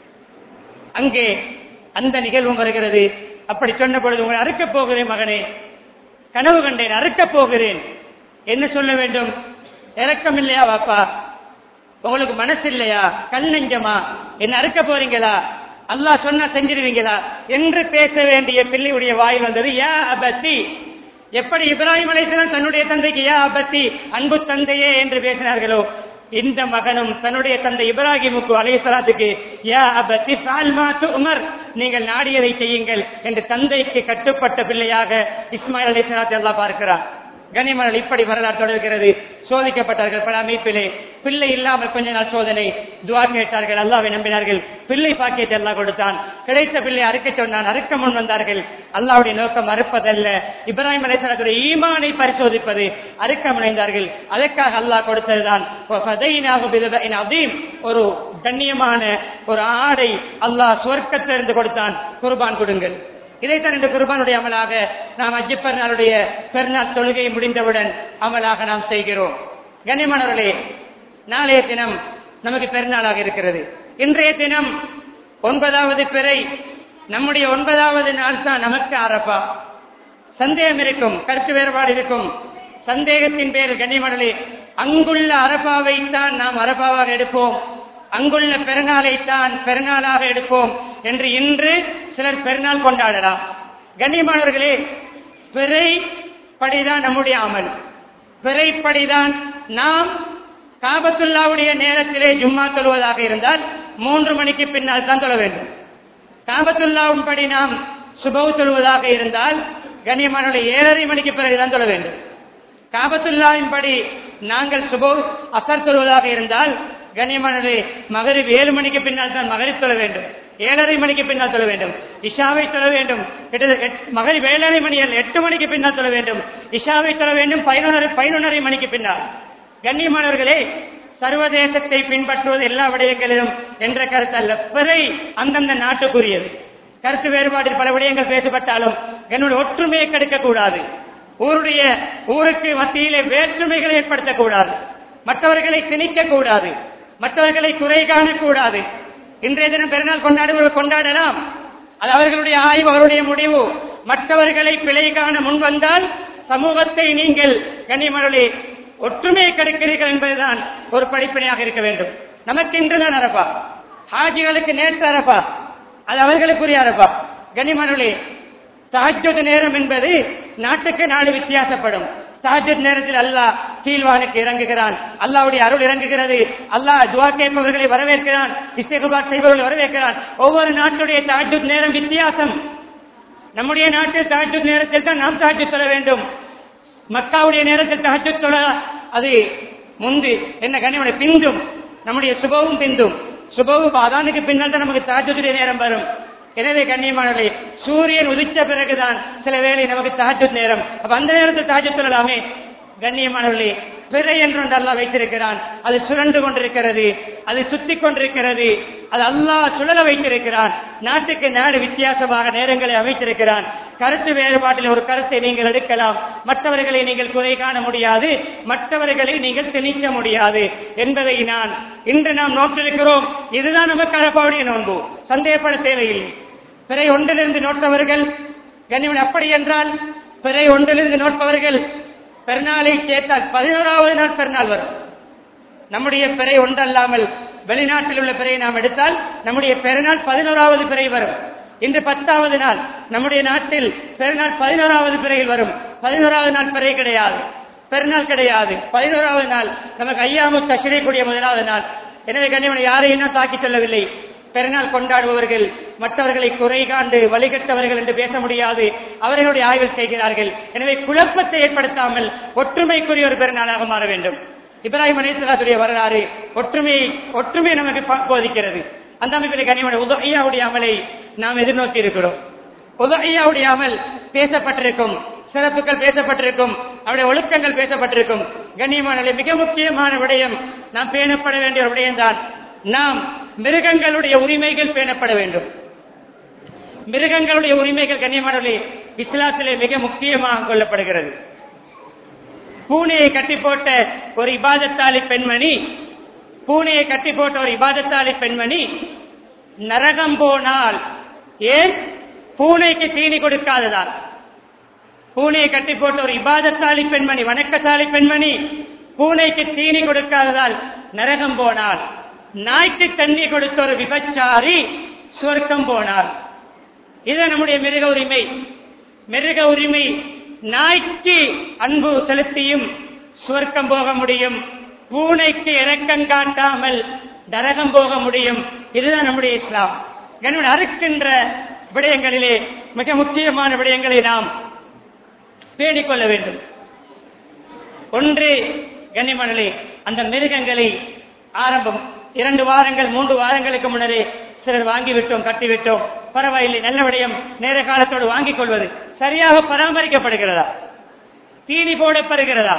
அங்கே அந்த நிகழ்வும் வருகிறது அப்படி சொன்ன பொழுது உங்களை அறுக்கப் போகிறேன் மகனே கனவு கண்டேன் அறுக்கப் போகிறேன் என்ன சொல்ல வேண்டும் இறக்கம் இல்லையா வாப்பா உங்களுக்கு மனசு இல்லையா கல் நெஞ்சமா என்ன அறுக்க போறீங்களா அல்லாஹ் சொன்னா செஞ்சிருவீங்களா என்று பேச வேண்டிய பிள்ளையுடைய வாயில் வந்தது யா அபத்தி எப்படி இப்ராஹிம் அலைஹிஸ்ஸலாம் தன்னுடைய தந்தைக்கு யா அபத்தி அன்பு தந்தையே என்று பேசினார்களோ இந்த மகனும் தன்னுடைய தந்தை இப்ராஹிமுக்கு அலைஹிஸ்ஸலாத்துக்கு யா அபத்தி ஃபால்மா உமர் நீங்கள் நாடியதை செய்யுங்கள் என்று தந்தைக்கு கட்டுப்பட்ட பிள்ளையாக இஸ்மாயில் அலைஹிஸ்ஸலாத்தை அல்லாஹ் பார்க்கிறார் கனிமணல் இப்படி வரலாறு தொடர்கிறது சோதிக்கப்பட்டார்கள் பல அமைப்பிலே பிள்ளை இல்லாமல் கொஞ்ச நாள் சோதனை துவா கேட்டார்கள் அல்லாவை நம்பினார்கள் பிள்ளை பாக்கியத்தை எல்லாம் கொடுத்தான் கிடைத்த பிள்ளை அறுக்க சொன்னான் அறுக்க முன் வந்தார்கள் அல்லாவுடைய நோக்கம் அறுப்பதல்ல இப்ராஹிம் அலைசலாத்துடைய ஈமானை பரிசோதிப்பது அறுக்க முனைந்தார்கள் அதற்காக அல்லாஹ் கொடுத்ததுதான் அதீம் ஒரு கண்ணியமான ஒரு ஆடை அல்லாஹ் சுவர்க்கத்திலிருந்து கொடுத்தான் குர்பான் கொடுங்கள் இதைத்தான் இந்த குர்பானுடைய அமலாக நாம் அஜி பெருநாளுடைய பெருநாள் தொழுகை முடிந்தவுடன் அமலாக நாம் செய்கிறோம் கண்ணியமானவர்களே நாளைய தினம் நமக்கு பெருநாளாக இருக்கிறது இன்றைய தினம் ஒன்பதாவது பிறை நம்முடைய ஒன்பதாவது நாள் தான் நமக்கு அரப்பா சந்தேகம் இருக்கும் கருத்து வேறுபாடு இருக்கும் சந்தேகத்தின் பேரில் கண்ணியமடலே அங்குள்ள அரபாவை தான் நாம் அரபாவாக எடுப்போம் அங்குள்ள பெருநாளை தான் பெருநாளாக எடுப்போம் என்று இன்று சிலர் பெருநாள் கொண்டாடலாம் கண்ணியமானவர்களே பிறை படிதான் நம்முடைய அமல் பிறைப்படிதான் நாம் காபத்துல்லாவுடைய நேரத்திலே ஜும்மா தொழுவதாக இருந்தால் மூன்று மணிக்கு பின்னால் தான் தொழ வேண்டும் காபத்துல்லாவின் படி நாம் சுபவு தொழுவதாக இருந்தால் கண்ணியமானவர்களை ஏழரை மணிக்கு பிறகுதான் தொழ வேண்டும் காபத்துல்லாவின் படி நாங்கள் சுபோ அசர் தொழுவதாக இருந்தால் கண்ணியமானது மகரிப் ஏழு மணிக்கு பின்னால் தான் மகரிப் தொழ வேண்டும் ஏழரை மணிக்கு பின்னால் தொழ வேண்டும் இஷாவை தொழ வேண்டும் மகரிப் ஏழரை மணி அல்ல எட்டு மணிக்கு பின்னால் தொழ வேண்டும் இஷாவை தொழ வேண்டும் பதினொன்றரை பதினொன்றரை மணிக்கு பின்னால் கண்ணியமானவர்களே சர்வதேசத்தை பின்பற்றுவது எல்லா விடயங்களிலும் என்ற கருத்து அல்ல பிறை அந்தந்த நாட்டுக்குரியது கருத்து வேறுபாட்டில் பல விடயங்கள் பேசப்பட்டாலும் என்னுடைய ஒற்றுமையை கெடுக்கக்கூடாது ஊருடைய ஊருக்கு மத்தியிலே வேற்றுமைகளை ஏற்படுத்தக்கூடாது மற்றவர்களை திணிக்க கூடாது மற்றவர்களை குறை காணக்கூடாது இன்றைய தினம் பெருநாள் கொண்டாடுவர்கள் கொண்டாடலாம் அது அவர்களுடைய ஆய்வு அவருடைய முடிவு மற்றவர்களை பிழை காண முன் வந்தால் சமூகத்தை நீங்கள் கனிமணி ஒற்றுமையை கிடைக்கிறீர்கள் என்பதுதான் ஒரு படிப்பினையாக இருக்க வேண்டும் நமக்கு இன்றுதான் அரப்பா ஹாஜிகளுக்கு நேற்று அரப்பா அது அவர்களுக்குரிய அரப்பா கனிமணி தஹஜ்ஜத் நேரம் என்பது நாட்டுக்கு நாடு வித்தியாசப்படும் தஹஜ்ஜத் நேரத்தில் அல்லாஹ் கீழ்வானுக்கு இறங்குகிறான் அல்லாவுடைய அருள் இறங்குகிறது அல்லாஹ் துவா கேட்பவர்களை வரவேற்கிறான் இஸ்தேகுபாத் செய்பவர்களை வரவேற்கிறான் ஒவ்வொரு நாட்டுடைய தஹஜ்ஜத் நேரம் வித்தியாசம் நம்முடைய நாட்டில் தஹஜ்ஜத் நேரத்தில் தான் நாம் தஹஜ்ஜத் சொல்ல வேண்டும் மக்காவுடைய நேரத்தில் தஹஜ்ஜத் தொழ அது முந்து என்ன கனிமனை பிந்தும் நம்முடைய சுபவும் பிந்தும் சுபவு அதானுக்கு பின்னால் தான் நமக்கு தஹஜ்ஜத்துடைய நேரம் வரும் எனவே கண்ணியமானவர்களே சூரியன் உதித்த பிறகுதான் சில வேளை நமக்கு தாஜத் நேரம் அப்ப அந்த நேரத்தில் தாஜத் சொல்லலாமே கண்ணியமானவர்களே பிறை என்று ஒன்று அல்லாஹ் வைத்திருக்கிறான் அது சுழன்று கொண்டிருக்கிறது அது சுத்தி கொண்டிருக்கிறது அது அல்லாஹ் சுழல வைத்திருக்கிறான் நாட்டுக்கு நாடு வித்தியாசமாக நேரங்களை அமைத்திருக்கிறான் கருத்து வேறுபாட்டில் ஒரு கருத்தை நீங்கள் எடுக்கலாம் மற்றவர்களை நீங்கள் குறை காண முடியாது மற்றவர்களை நீங்கள் திணிக்க முடியாது என்பதை நான் இன்று நாம் நோக்கிருக்கிறோம் இதுதான் நமக்கு அழப்பாவுடைய நோன்பு சந்தேகப்பட தேவையில்லை பிறை ஒன்றிலிருந்து நோட்டவர்கள் கனிவன் அப்படி என்றால் பிறை ஒன்றிலிருந்து நோட்பவர்கள் பெருநாளை சேர்த்தால் பதினோராவது நாள் பெருநாள் வரும் நம்முடைய பிறை ஒன்றல்லாமல் வெளிநாட்டில் உள்ள பிறையை நாம் எடுத்தால் நம்முடைய பெருநாள் பதினோராவது பிறை வரும் இன்று பத்தாவது நாள் நம்முடைய நாட்டில் பெருநாள் பதினோராவது பிறையில் வரும் பதினோராவது நாள் பிறை கிடையாது பெருநாள் கிடையாது பதினோராவது நாள் நமக்கு ஐயாமு தஷிரை கூடிய முதலாவது நாள் எனவே கண்ணியமான யாரையும் நான் தாக்கி சொல்லவில்லை பெருநாள் கொண்டாடுபவர்கள் மற்றவர்களை குறை காண்டு வழிகட்டவர்கள் என்று பேச முடியாது அவர்களுடைய ஆய்வில் செய்கிறார்கள் எனவே குழப்பத்தை ஏற்படுத்தாமல் ஒற்றுமைக்குரிய ஒரு பெருநாளாக மாற வேண்டும் இப்ராஹிம் அலிஸ்லாத்துடைய வரலாறு ஒற்றுமை ஒற்றுமை நமக்கு ப- போதிக்கிறது அந்த அமைப்பில் கனிமன உதகையாவுடைய அமலை நாம் எதிர்நோக்கி இருக்கிறோம் உதகையாவுடைய அமல் பேசப்பட்டிருக்கும் சிறப்புகள் பேசப்பட்டிருக்கும் அவருடைய ஒழுக்கங்கள் பேசப்பட்டிருக்கும் கண்ணியமான மிக முக்கியமான விடயம் நாம் பேணப்பட வேண்டிய ஒரு விடயம்தான் நாம் மிருகங்களுடைய உரிமைகள் பேணப்பட வேண்டும் மிருகங்களுடைய உரிமைகள் கண்ணியமானவர்களே இஸ்லாத்திலே மிக முக்கியமாக கொள்ளப்படுகிறது பூனையை கட்டி போட்ட ஒரு இபாதத்தாளி பெண்மணி பூனையை கட்டி போட்ட ஒரு இபாதத்தாளி பெண்மணி நரகம் போனால் ஏன் பூனைக்கு தீனி கொடுக்காததால் பூனையை கட்டி போட்ட ஒரு இபாதத்தாளி பெண்மணி வணக்கத்தாளி பெண்மணி பூனைக்கு தீனி கொடுக்காததால் நரகம் போனால் நாய்க்கு தண்ணி கொடுத்த ஒரு விபச்சாரி சுவர்க்கம் போனார் இது நம்முடைய மிருக உரிமை மிருக உரிமை நாய்க்கு அன்பு செலுத்தியும் சுவர்க்கம் போக முடியும் பூனைக்கு இரக்கம் காட்டாமல் நரகம் போக முடியும் இதுதான் நம்முடைய இஸ்லாம் கண்மன் அறுக்கின்ற விடயங்களிலே மிக முக்கியமான விடயங்களை நாம் பேணிக் கொள்ள வேண்டும் ஒன்று கண்ணிமணலே அந்த மிருகங்களை ஆரம்பம் இரண்டு வாரங்கள் மூன்று வாரங்களுக்கு முன்னரே சிலர் வாங்கிவிட்டோம் கட்டிவிட்டோம் பரவாயில்லை நல்ல விடயம் நேர காலத்தோடு வாங்கிக் கொள்வது சரியாக பராமரிக்கப்படுகிறதா தீனி போடப்படுகிறதா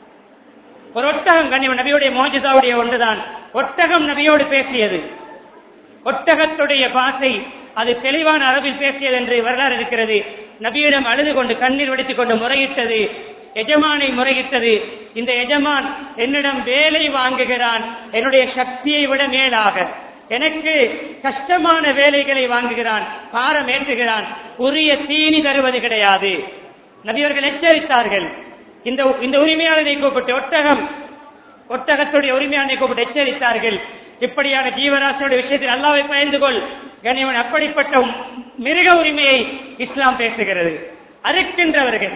ஒரு ஒட்டகம் கண்ணியம் நபியுடைய மோஜிதாவுடைய ஒன்றுதான் ஒட்டகம் நபியோடு பேசியது ஒட்டகத்துடைய பாசை அது தெளிவான அளவில் பேசியது என்று வரலாறு இருக்கிறது நபியிடம் அழுது கொண்டு கண்ணீர் வடித்துக் கொண்டு முறையிட்டது எஜமானை முறையிட்டது இந்த எஜமான் என்னிடம் வேலை வாங்குகிறான் என்னுடைய சக்தியை விட மேலாக எனக்கு கஷ்டமான வேலைகளை வாங்குகிறான் பாரம் ஏற்றுகிறான் உரிய தீனி தருவது கிடையாது நபியவர்கள் எச்சரித்தார்கள் இந்த இந்த உரிமையாளனை கூப்பிட்டு ஒட்டகம் ஒட்டகத்துடைய உரிமையாளனை கூப்பிட்டு எச்சரித்தார்கள் இப்படியான ஜீவராசியோட விஷயத்தில் அல்லாவை பயந்து கொள் கனிவன் அப்படிப்பட்ட மிருக உரிமையை இஸ்லாம் பேசுகிறது அறுக்கின்றவர்கள்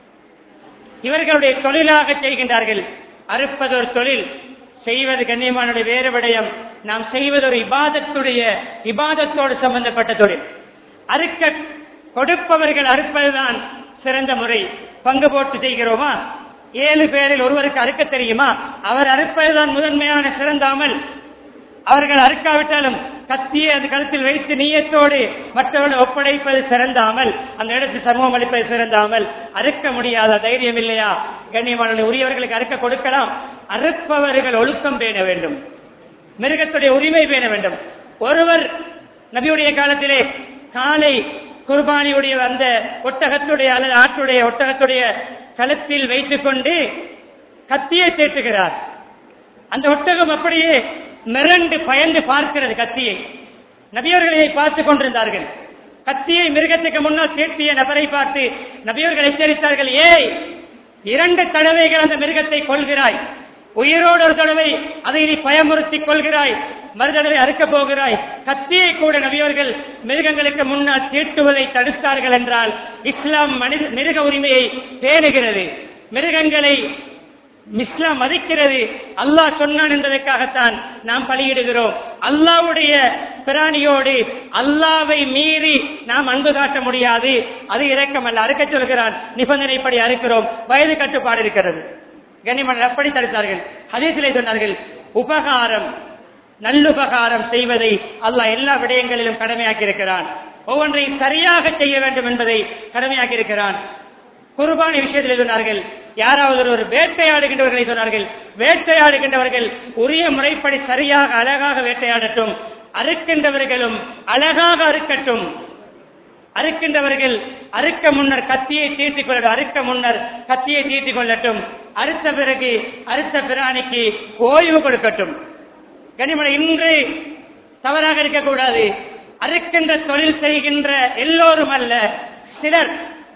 இவர்களுடைய தொழிலாக செய்கின்றார்கள் அறுப்பது ஒரு தொழில் செய்வது கண்ணியமானுடைய வேறு விடயம் நாம் செய்வது ஒரு இபாதத்துடைய இபாதத்தோடு சம்பந்தப்பட்ட தொழில் அறுக்க கொடுப்பவர்கள் அறுப்பதுதான் சிறந்த முறை பங்கு போட்டு செய்கிறோமா ஏழு பேரில் ஒருவருக்கு அறுக்க தெரியுமா அவர் அறுப்பதுதான் முதன்மையான சிறந்தாமல் அவர்கள் அறுக்காவிட்டாலும் கத்தியை அந்த கழுத்தில் வைத்து நீயத்தோடு மற்றவர்கள் ஒப்படைப்பது சிறந்தாமல் அந்த இடத்தில் சமூகம் அளிப்பது சிறந்தாமல் அறுக்க முடியாத தைரியம் இல்லையா கண்ணியமான உரியவர்களுக்கு அறுக்க கொடுக்கலாம் அறுப்பவர்கள் ஒழுக்கம் பேண வேண்டும் மிருகத்துடைய உரிமை பேண வேண்டும் ஒருவர் நபியுடைய காலத்திலே காலை குர்பானியுடைய அந்த ஒட்டகத்துடைய அல்லது ஆட்டுடைய ஒட்டகத்துடைய கழுத்தில் வைத்துக் கொண்டு கத்தியை தேற்றுகிறார் அந்த ஒட்டகம் அப்படியே மிரண்டு பயந்து பார்க்கிறது கத்தியை நபியவர்களை பார்த்துக் கொண்டிருந்தார்கள் கத்தியை மிருகத்துக்கு முன்னால் தேற்றிய நபரை பார்த்து நபியவர்கள் எச்சரித்தார்கள் ஏய் இரண்டு தடவைகள் அந்த மிருகத்தை கொள்கிறாய் உயிரோடு ஒரு தடவை அதை நீ பயமுறுத்திக் கொள்கிறாய் மறுதடவை அறுக்கப் போகிறாய் கத்தியை கூட நபியவர்கள் மிருகங்களுக்கு முன்னால் தீட்டுவதை தடுத்தார்கள் என்றால் இஸ்லாம் மனித மிருக உரிமையை பேணுகிறது மிருகங்களை இஸ்லாம் மதிக்கிறது அல்லாஹ் சொன்னான் என்பதற்காகத்தான் நாம் பலியிடுகிறோம் அல்லாவுடைய பிராணியோடு அல்லாவை மீறி நாம் அன்பு காட்ட முடியாது அது இரக்கமல்ல அறுக்க சொல்கிறான் நிபந்தனைப்படி அறுக்கிறோம் வயது கட்டுப்பாடு இருக்கிறது கனிமன் அப்படி தடுத்தார்கள் ஹதீசிலே சொன்னார்கள் உபகாரம் நல்லுபகாரம் செய்வதை அல்லாஹ் எல்லா விடயங்களிலும் கடமையாக்கி இருக்கிறான் ஒவ்வொன்றையும் சரியாக செய்ய வேண்டும் என்பதை கடமையாக்கி இருக்கிறான் குர்பானி விஷயத்தில் சொன்னார்கள் யாராவது ஒரு வேட்டையாடுகின்றவர்களை சொன்னார்கள் வேட்டையாடுகின்றவர்கள் உரிய முறைப்படி சரியாக அழகாக வேட்டையாடட்டும் அறுக்கின்றவர்களும் அழகாக அறுக்கட்டும் அறுக்கின்றவர்கள் அறுக்க முன்னர் கத்தியை தீர்த்திக் கொள்ளட்டும் அறுக்க முன்னர் கத்தியை தீர்த்திக் கொள்ளட்டும் அறுத்த பிறகு அறுத்த பிராணிக்கு ஓய்வு கொடுக்கட்டும் கனிமலை இன்று தவறாக இருக்கக்கூடாது அறுக்கின்ற தொழில் செய்கின்ற எல்லோரும் அல்ல சிலர்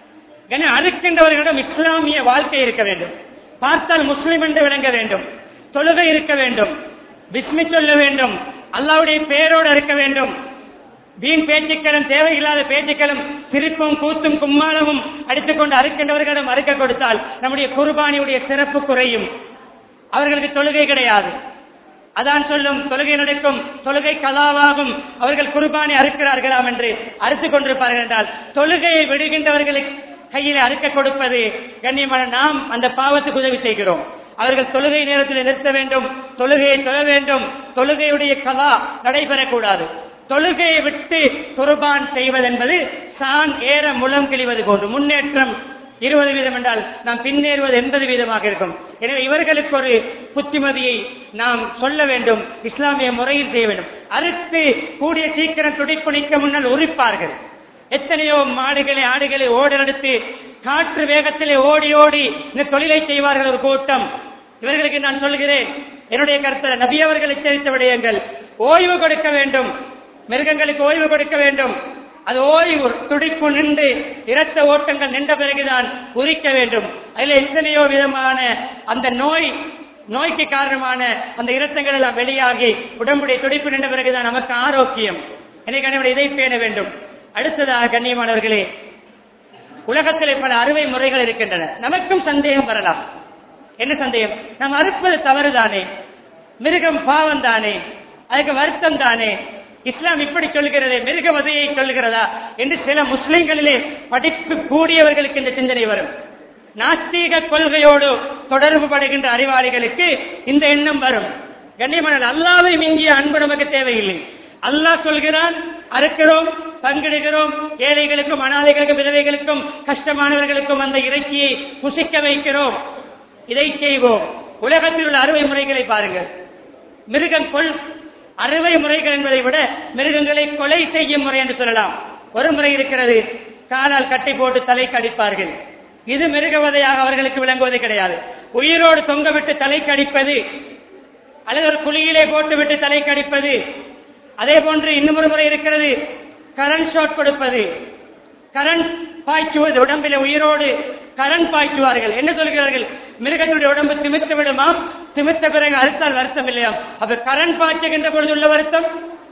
என அறுக்கின்றவர்களிடம் இஸ்லாமிய வாழ்க்கை இருக்க வேண்டும் பார்த்தால் முஸ்லிம் என்று விளங்க வேண்டும் தொழுகை இருக்க வேண்டும் பிஸ்மி சொல்ல வேண்டும் அல்லாவுடைய பேரோடு இருக்க வேண்டும் வீண் பேச்சுக்களும் தேவையில்லாத பேச்சுக்களும் சிரிப்பும் கூத்தும் கும்மாளமும் அடித்துக்கொண்டு அறுக்கின்றவர்களிடம் அறுக்க கொடுத்தால் நம்முடைய குர்பானியுடைய சிறப்பு குறையும் அவர்களுக்கு தொழுகை கிடையாது அதான் சொல்லும் தொழுகை நடக்கும் தொழுகை கலாவாகும் அவர்கள் குர்பானி அறுக்கிறார்களாம் என்று அறுத்துக் கொண்டிருப்பார்கள் என்றால் தொழுகையை விடுகின்றவர்களுக்கு கையில் அறுக்க கொடுப்பது கண்ணியமான நாம் அந்த பாவத்துக்கு உதவி செய்கிறோம் அவர்கள் தொழுகை நேரத்தில் நிறுத்த வேண்டும் தொழுகையை தொழ வேண்டும் தொழுகையுடைய கலா நடைபெறக்கூடாது தொழுகையை விட்டு குர்பான் செய்வதென்பது சான் ஏற முலம் கிழிவது போன்று முன்னேற்றம் இருபது வீதம் என்றால் நாம் பின்னேறுவது எண்பது வீதமாக இருக்கும் எனவே இவர்களுக்கு ஒரு புத்திமதியை நாம் சொல்ல வேண்டும் இஸ்லாமிய முறையில் செய்ய வேண்டும் அறுத்து கூடிய சீக்கிரம் துடிப்பு நிற்க முன்னால் உரிப்பார்கள் எத்தனையோ மாடுகளை ஆடுகளை ஓடெடுத்து காற்று வேகத்திலே ஓடி ஓடி இந்த தொழிலை செய்வார்கள் ஒரு கூட்டம் இவர்களுக்கு நான் சொல்கிறேன் என்னுடைய கருத்து நபி அவர்கள் எச்சரித்த விடயங்கள் ஓய்வு கொடுக்க வேண்டும் மிருகங்களுக்கு ஓய்வு கொடுக்க வேண்டும் அது ஓய்வு துடிப்பு நின்று இரத்த ஓட்டங்கள் நின்ற பிறகுதான் உரிக்க வேண்டும் அதில் எத்தனையோ விதமான அந்த நோய் நோய்க்கு காரணமான அந்த இரத்தங்கள் எல்லாம் வெளியாகி உடம்புடைய துடிப்பு நின்ற பிறகுதான் நமக்கு ஆரோக்கியம் எனவே இதை பேண வேண்டும் அடுத்ததாக கண்ணியமானவர்களே உலகத்திலே பல அறுவை முறைகள் இருக்கின்றன நமக்கும் சந்தேகம் வரலாம் என்ன சந்தேகம் நாம் அறுப்பது தவறுதானே மிருகம் பாவம் தானே அதுக்கு வருத்தம் தானே இஸ்லாம் இப்படி சொல்கிறது மிருக வதையை சொல்கிறதா என்று சில முஸ்லிம்களிலே படிப்பு கூடியவர்களுக்கு இந்த சிந்தனை வரும் நாஸ்தீக கொள்கையோடு தொடர்பு படுகின்ற அறிவாளிகளுக்கு இந்த எண்ணம் வரும் கண்ணியமான அல்லாவை மிஞ்சிய அன்பு நமக்கு தேவையில்லை அல்லாஹ் சொல்கிறான் அறுக்கிறோம் பங்கிடுகிறோம் ஏழைகளுக்கும் அனாதைகளுக்கும் விதவைகளுக்கும் கஷ்டமானவர்களுக்கும் அந்த இறைச்சியை புசிக்க வைக்கிறோம் இதை செய்வோம் உலகத்தில் உள்ள அறுவை முறைகளை பாருங்கள் மிருகம் கொள் அறுவை முறைகள் என்பதை விட மிருகங்களை கொலை செய்யும் முறை என்று சொல்லலாம் ஒரு முறை இருக்கிறது காலால் கட்டி போட்டு தலை கடிப்பார்கள் இது மிருகவதையாக அவர்களுக்கு விளங்குவது கிடையாது உயிரோடு தொங்கவிட்டு தலை கடிப்பது அல்லது ஒரு குழியிலே போட்டுவிட்டு தலை கடிப்பது அதே போன்று இன்னும் ஒரு முறை இருக்கிறது கரண்ட் ஷாட் கொடுப்பது கரண்ட் பாய்ச்சுவது உடம்பில உயிரோடு கரண்ட் பாய்ச்சுவார்கள் என்ன சொல்கிறார்கள் மிருகத்துடைய உடம்பு திமித்து விடுமா திமித்த பிறகு அறுத்தால் வருத்தம் இல்லையா அப்ப கரண்ட் பாய்ச்சுகின்ற பொழுது உள்ள வருத்தம்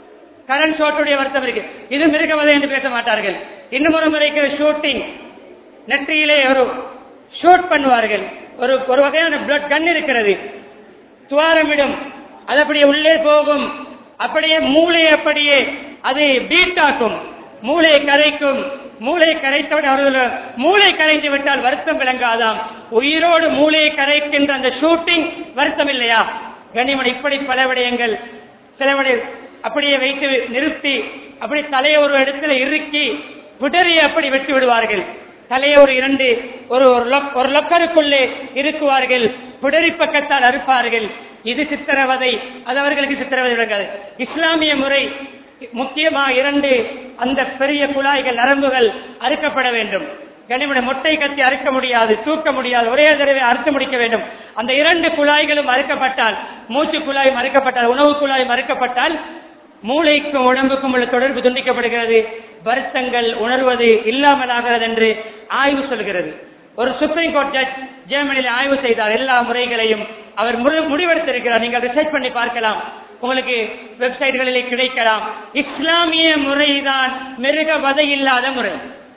கரண்ட் ஷாட்டுடைய வருத்தம் இருக்கு இது மிருகவதை என்று பேச மாட்டார்கள் இன்னும் ஒரு முறைக்கு ஷூட்டிங் நெற்றியிலே ஒரு ஷூட் பண்ணுவார்கள் ஒரு ஒரு வகையான பிளட் கன் இருக்கிறது துவாரமிடும் அது அப்படியே உள்ளே போகும் அப்படியே மூளை அப்படியே அது பீட் ஆக்கும் மூளையை கரைக்கும் மூளை கரைத்தவுடன் அவர்கள் மூளை கரைந்து விட்டால் வருத்தம் விளங்காதாம் உயிரோடு மூளையை கரைக்கின்ற அந்த ஷூட்டிங் வருத்தம் இல்லையா கனிமன் இப்படி பல விடயங்கள் சில விடய அப்படியே வைத்து நிறுத்தி அப்படி தலையை ஒரு இடத்துல இறுக்கி விடறி அப்படி வெட்டி விடுவார்கள் தலையை ஒரு இரண்டு ஒரு ஒரு லொக்- ஒரு லொக்கருக்குள்ளே இருக்குவார்கள் புடரி பக்கத்தால் அறுப்பார்கள் இது சித்திரவதை அது அவர்களுக்கு சித்திரவதை விளங்காது இஸ்லாமிய முறை முக்கியமாக இரண்டு அந்த பெரிய குழாய்கள் நரம்புகள் அறுக்கப்பட வேண்டும் கனிமனை மொட்டை கத்தி அறுக்க முடியாது தூக்க முடியாது ஒரே தடவை அறுத்து முடிக்க வேண்டும் அந்த இரண்டு குழாய்களும் அறுக்கப்பட்டால் மூச்சு குழாய் மறுக்கப்பட்டால் உணவு குழாய் மறுக்கப்பட்டால் மூளைக்கும் உடம்புக்கும் உள்ள தொடர்பு துண்டிக்கப்படுகிறது வருத்தங்கள் உணர்வது இல்லாமலாகிறது என்று ஆய்வு சொல்கிறது ஒரு சுப்ரீம் கோர்ட் ஜட்ஜ் ஜெர்மனியில் ஆய்வு செய்தார் எல்லா முறைகளையும் அவர் முடி- முடிவெடுத்திருக்கிறார் நீங்கள் ரிசர்ச் பண்ணி பார்க்கலாம் உங்களுக்கு வெப்சைட்களிலே கிடைக்கலாம் இஸ்லாமிய முறைதான் மிருக வதை இல்லாத முறை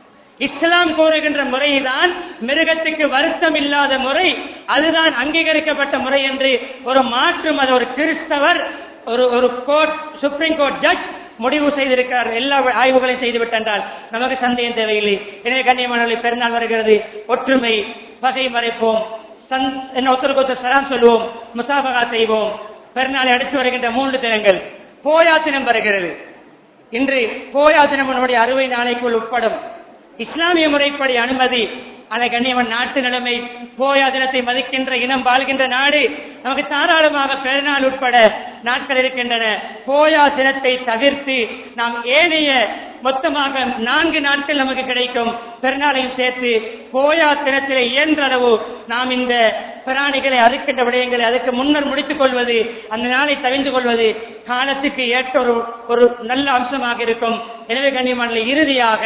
இஸ்லாம் கூறுகின்ற முறைதான் மிருகத்துக்கு வருத்தம் இல்லாத முறை அதுதான் அங்கீகரிக்கப்பட்ட முறை என்று ஒரு மாற்று மத ஒரு கிறிஸ்தவர் ஒரு ஒரு கோர்ட் சுப்ரீம் கோர்ட் ஜட்ஜ் முடிவு செய்திருக்கிறார் எல்லா ஆய்வுகளையும் செய்து விட்டென்றால் நமக்கு சந்தேகம் தேவையில்லை எனவே கண்ணியமானவர்களை பெருநாள் வருகிறது ஒற்றுமை பகை மறைப்போம் சந் என்ன ஒருத்தருக்கு ஒருத்தர் சலாம் சொல்லுவோம் முசாபகா செய்வோம் பெருநாளை அடுத்து வருகின்ற மூன்று தினங்கள் போயா தினம் வருகிறது இன்று போயா தினம் நம்முடைய அறுவை நாளைக்குள் உட்படும் இஸ்லாமிய முறைப்படி அனுமதி அந்த கண்ணியவன் நாட்டு நிலைமை போயா தினத்தை மதிக்கின்ற இனம் வாழ்கின்ற நாடு நமக்கு தாராளமாக பெருநாள் உட்பட நாட்கள் இருக்கின்றன போயா தினத்தை தவிர்த்து நாம் ஏனைய மொத்தமாக நான்கு நாட்கள் நமக்கு கிடைக்கும் பெருநாளையும் சேர்த்து போயா தினத்திலே இயன்ற அளவு நாம் இந்த பிராணிகளை அறுக்கின்ற விடயங்களை அதுக்கு முன்னர் முடித்துக் கொள்வது அந்த நாளை தவிந்து கொள்வது காலத்துக்கு ஏற்ற ஒரு ஒரு நல்ல அம்சமாக இருக்கும் எனவே கண்ணியமான இறுதியாக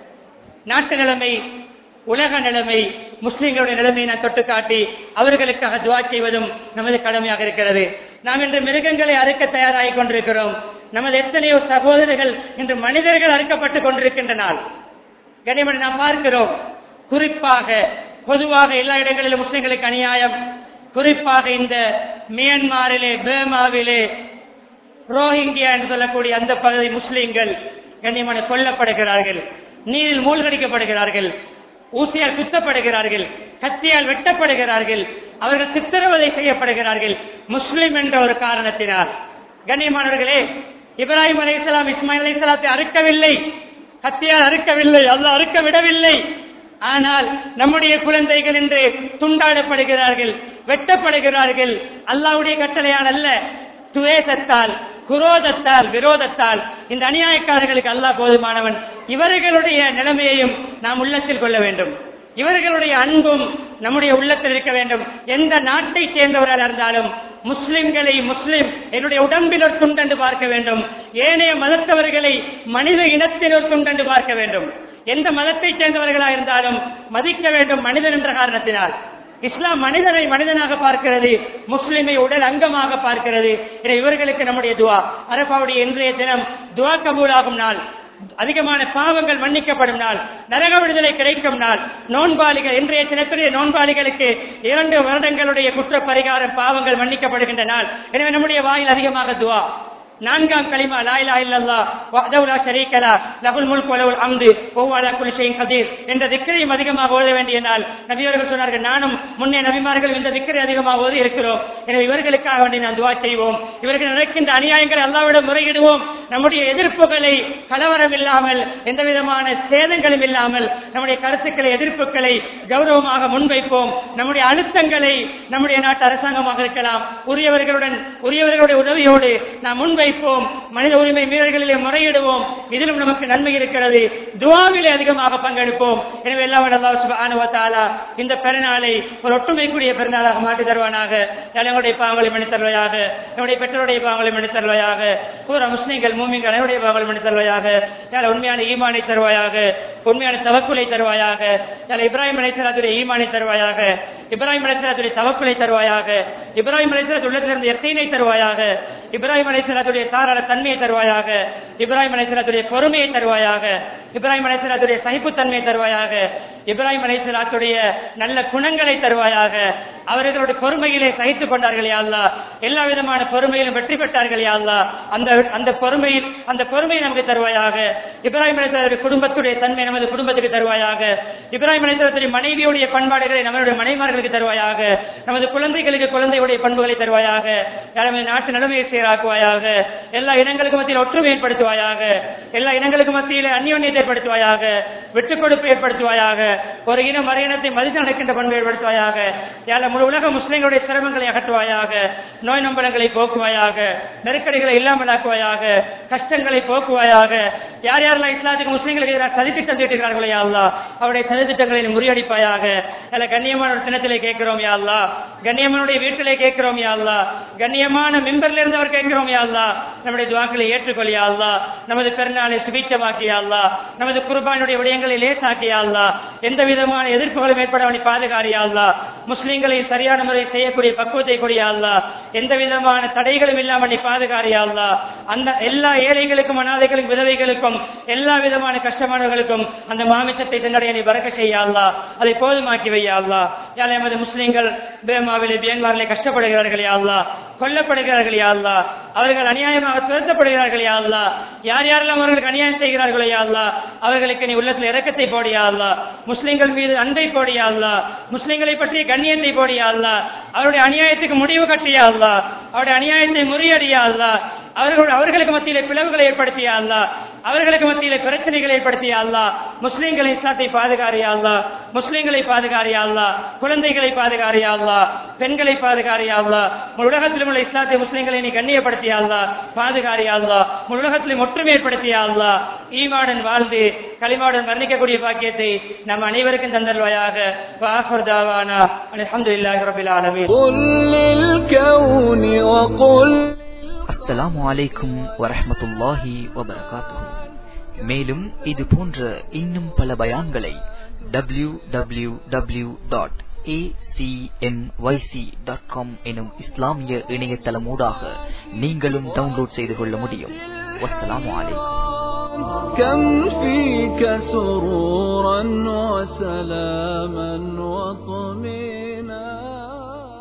நாட்டு நிலைமை உலக நிலைமை முஸ்லிம்களுடைய நிலைமையை நான் தொட்டு காட்டி அவர்களுக்காக துவா செய்வதும் நமது கடமையாக இருக்கிறது நாம் இன்று மிருகங்களை அறுக்க தயாராகிக் கொண்டிருக்கிறோம் நமது எத்தனையோ சகோதரர்கள் இன்று மனிதர்கள் அறுக்கப்பட்டுக் கொண்டிருக்கின்ற நாள் கனிமணி நாம் பார்க்கிறோம் குறிப்பாக பொதுவாக எல்லா இடங்களிலும் முஸ்லிம்களுக்கு அநியாயம் குறிப்பாக இந்த மியான்மாரிலே பேமாவிலே ரோஹிங்கியா என்று சொல்லக்கூடிய அந்த பகுதி முஸ்லிம்கள் கண்ணியமான கொல்லப்படுகிறார்கள் நீரில் மூழ்கடிக்கப்படுகிறார்கள் ஊசியால் குத்தப்படுகிறார்கள் கத்தியால் வெட்டப்படுகிறார்கள் அவர்கள் சித்திரவதை செய்யப்படுகிறார்கள் முஸ்லிம் என்ற ஒரு காரணத்தினால் கண்ணியமானவர்களே இப்ராஹிம் அலைஹிஸ்ஸலாம் இஸ்மாயில் அலைஹிஸ்ஸலாத்தை அறுக்கவில்லை கத்தியால் அறுக்கவில்லை அல்ல அறுக்க விடவில்லை ஆனால் நம்முடைய குழந்தைகள் என்று துண்டாடப்படுகிறார்கள் வெட்டப்படுகிறார்கள் அல்லாவுடைய கட்டளையால் அல்ல துவேசத்தால் குரோதத்தால் விரோதத்தால் இந்த அநியாயக்காரர்களுக்கு அல்லாஹ் போதுமானவன் இவர்களுடைய நிலைமையையும் நாம் உள்ளத்தில் கொள்ள வேண்டும் இவர்களுடைய அன்பும் நம்முடைய உள்ளத்தில் இருக்க வேண்டும் எந்த நாட்டை சேர்ந்தவராக இருந்தாலும் முஸ்லிம்களை முஸ்லிம் என்னுடைய உடம்பில் ஒரு துண்டென்று பார்க்க வேண்டும் ஏனைய மதத்தவர்களை மனித இனத்தில் ஒரு துண்டென்று பார்க்க வேண்டும் எந்த மதத்தை சேர்ந்தவர்களாக இருந்தாலும் மதிக்க வேண்டும் மனிதன் என்ற காரணத்தினால் இஸ்லாம் மனிதனை மனிதனாக பார்க்கிறது முஸ்லிமை உடல் அங்கமாக பார்க்கிறது எனவே இவர்களுக்கு நம்முடைய துவா அரபாவுடைய இன்றைய தினம் துவா கபூலாகும் நாள் அதிகமான பாவங்கள் மன்னிக்கப்படும் நாள் நரக விடுதலை கிடைக்கும் நாள் நோன்பாளிகள் இன்றைய தினத்துடைய நோன்பாளிகளுக்கு இரண்டு வருடங்களுடைய குற்ற பரிகாரம் பாவங்கள் மன்னிக்கப்படுகின்ற நாள் எனவே நம்முடைய வாயில் அதிகமாக துவா நான்காம் களிமா லாயிலா இல்லல்லா வஹ்தஹு ஷரீக லஹுல் முல்கு வலஹுல் ஹம்து வஹுவ அலா குல்லி ஷைஇன் கதீர் என்ற திக்ரையும் அதிகமாக ஓத வேண்டிய நாள் நபியவர்கள் சொன்னார்கள் நானும் முன்னே நபிமார்கள் இந்த திக்கரை அதிகமாக ஓதி இருக்கிறோம் எனவே இவர்களுக்காக வேண்டி நான் துவா செய்வோம் இவர்கள் நடக்கின்ற அநியாயங்களை அல்லாவிடம் முறையிடுவோம் நம்முடைய எதிர்ப்புகளை கலவரம் இல்லாமல் எந்த விதமான சேதங்களும் இல்லாமல் நம்முடைய கருத்துக்களை எதிர்ப்புகளை கௌரவமாக முன்வைப்போம் நம்முடைய அழுத்தங்களை நம்முடைய நாட்டு அரசாங்கமாக இருக்கலாம் உரியவர்களுடன் உரியவர்களுடைய உதவியோடு நாம் முன்வைப்போம் மனித உரிமை மீறல்களிலே முறையிடுவோம் இதிலும் நமக்கு நன்மை இருக்கிறது துவாவிலே அதிகமாக பங்கெடுப்போம் எனவே எல்லாம் வல்ல அல்லாஹ் சுப்ஹானஹு வ தஆலா இந்த பெருநாளை ஒரு ஒற்றுமைக்குரிய பெருநாளாக மாற்றி தருவானாக எங்களுடைய பாவங்களை மன்னித் தருவாயாக நம்முடைய பெற்றோருடைய பாவங்களை மன்னித் தருவாயாக பூரா முஸ்லிம்கள் மூமிங்கள் அனைவருடைய பாவங்களை மன்னித் தருவாயாக யாழ் உண்மையான ஈமானை தருவாயாக உண்மையான தவக்குலை தருவாயாக யாழ் இப்ராஹிம் அலைஹிஸ்ஸலாத்துடைய ஈமானை தருவாயாக இப்ராஹிம் அலைஹிஸ்ஸலாத்துடைய தவக்குலை தருவாயாக இப்ராஹிம் அலைஹிஸ்ஸலாத்து உள்ளத்திலிருந்து யக்கீனை தருவாயாக இப்ராஹிம் அலைஹிஸ்ஸலாத்துடைய தாராள தன்மையை தருவாயாக இப்ராஹிம் அலைஹிஸ்ஸலாத்துடைய பொறுமையை தருவாயாக இப்ராஹிம் அலைஹிஸ்ஸலாத்துடைய சகிப்புத்தன்மையை தருவாயாக இப்ராஹிம் அலைஹிஸ்ஸலாத்துடைய நல்ல குணங்களை தருவாயாக அவர்களுடைய பொறுமையிலே சகித்துக் கொண்டார்கள் யா அல்லாஹ் எல்லா விதமான பொறுமையிலும் வெற்றி பெற்றார்கள் யா அல்லாஹ் அந்த அந்த பொறுமையில் அந்த பொறுமையை நமக்கு தருவாயாக இப்ராஹிம் அலைஹிஸ்ஸலாத்துடைய குடும்பத்துடைய தன்மை நமது குடும்பத்துக்கு தருவாயாக இப்ராஹிம் அலைஹிஸ்ஸலாத்துடைய மனைவியுடைய பண்பாடுகளை நம்மளுடைய மனைமார்களுக்கு தருவாயாக நமது குழந்தைகளுக்கு குழந்தையுடைய பண்புகளை தருவாயாக நமது நாட்டு நிலைமையை சீராக்குவாயாக எல்லா இனங்களுக்கு மத்தியில் ஒற்றுமை ஏற்படுத்துவாயாக எல்லா இனங்களுக்கு மத்தியில் அந்நியோன்யத்தை ஏற்படுத்துவாயாக விட்டுக் கொடுப்பு ஏற்படுத்துவாயாக ஒரு இனம் மறு இனத்தை மதித்து நடக்கின்ற பண்பை ஏற்படுத்துவாயாக யாழ் முழு உலக முஸ்லிம்களுடைய சிரமங்களை அகற்றுவாயாக நோய் நம்பலங்களை போக்குவாயாக நெருக்கடிகளை இல்லாமலாக்குவாயாக கஷ்டங்களை போக்குவாயாக யார் யாரெல்லாம் இஸ்லாத்துக்கு முஸ்லிம்களுக்கு எதிராக சதித்திட்டம் தீட்டுகிறார்களோ யா அல்லாஹ் அவருடைய சதித்திட்டங்களை நீ முறியடிப்பாயாக அல்ல கண்ணியமான ஒரு தினத்திலே கேட்கிறோம் யா அல்லாஹ் கண்ணியமானுடைய வீட்டிலே கேட்கிறோம் யா அல்லாஹ் கண்ணியமான மெம்பர்ல இருந்து அவர் கேட்கிறோம் யா அல்லாஹ் நம்முடைய துவாக்களை ஏற்றுக்கொள் யா அல்லாஹ் நமது பெருநாளை சுபீட்சமாக்கி யா அல்லாஹ் நமது குர்பானுடைய விடயங்களை லேசாக்கி யா அல்லாஹ் எந்த விதமான எதிர்ப்புகளும் ஏற்பட அவனை பாதுகாரி யா அல்லாஹ் முஸ்லிம்களை சரியான முறை செய்யக்கூடிய பக்குவத்தை கொடியா அல்லாஹ் எந்த விதமான தடைகளும் இல்லாமல் நீ பாதுகாரி யா அல்லாஹ் அந்த எல்லா ஏழைகளுக்கும் அனாதைகளுக்கும் விதவைகளுக்கும் எல்லா விதமான கஷ்டமானவர்களுக்கும் அந்த மாமிசத்தை சென்றடைய நீ பறக்க செய்ய அல்லாஹ் அதை போதுமாக்கி வையா அல்லாஹ் யாழ் எமது முஸ்லிம்கள் பேமாவிலே பியன்மாரிலே கஷ்டப்படுகிறார்கள் யா அல்லாஹ் கொல்லப்படுகிறார்கள் யா அல்லாஹ் அவர்கள் அநியாயமாக துரத்தப்படுகிறார்கள் யா அல்லாஹ் யார் யாரெல்லாம் அவர்களுக்கு அநியாயம் செய்கிறார்களோ யா அல்லாஹ் அவர்களுக்கு நீ உள்ளத்தில் இரக்கத்தை போடியா அல்லாஹ் முஸ்லிம்கள் மீது அன்பை போடியா அல்லாஹ் முஸ்லிம்களை பற்றிய கண்ணியத்தை போடியா அல்லாஹ் அவருடைய அநியாயத்துக்கு முடிவு கட்டியா அல்லாஹ் அவருடைய அநியாயத்தை முறியடியா அல்லாஹ் அவர்கள் அவர்களுக்கு மத்தியிலே பிளவுகளை ஏற்படுத்தியா அல்லாஹ் அவர்களுக்கு மத்தியிலே பிரச்சனைகளை ஏற்படுத்தியா அல்லாஹ் முஸ்லிம்களை இஸ்லாத்தை பாதுகாரியா அல்லாஹ் முஸ்லிம்களை பாதுகாரியா அல்லாஹ் குழந்தைகளை பாதுகாரியா அல்லாஹ் பெண்களை பாதுகாரியா அல்லாஹ் முழு உலகத்திலும் உள்ள இஸ்லாத்தை முஸ்லிம்களை நீ கண்ணியப்படுத்தியா அல்லாஹ் பாதுகாரியா அல்லாஹ் முழு உலகத்திலும் ஒற்றுமை ஏற்படுத்தியா அல்லாஹ் ஈமாடன் வாழ்ந்து களிமாவுடன் வர்ணிக்கக்கூடிய பாக்கியத்தை நம் அனைவருக்கும் தந்தல்வாயாக வாஹர் தாவானா அல்ஹம்துலில்லாஹி ரபில் ஆலமீன் قل للكون وقل அஸ்ஸலாமு அலைக்கும் வரஹ்மத்துல்லாஹி வபரகாத்துஹு மேலும் இது போன்ற இன்னும் பல பயான்களை W W W dot dot com எனும் இஸ்லாமிய இணையதளமூடாக நீங்களும் டவுன்லோட் செய்து கொள்ள முடியும் வஸ்ஸலாமு அலைக்கும் كم فيك سرورا وسلاما وطمئنا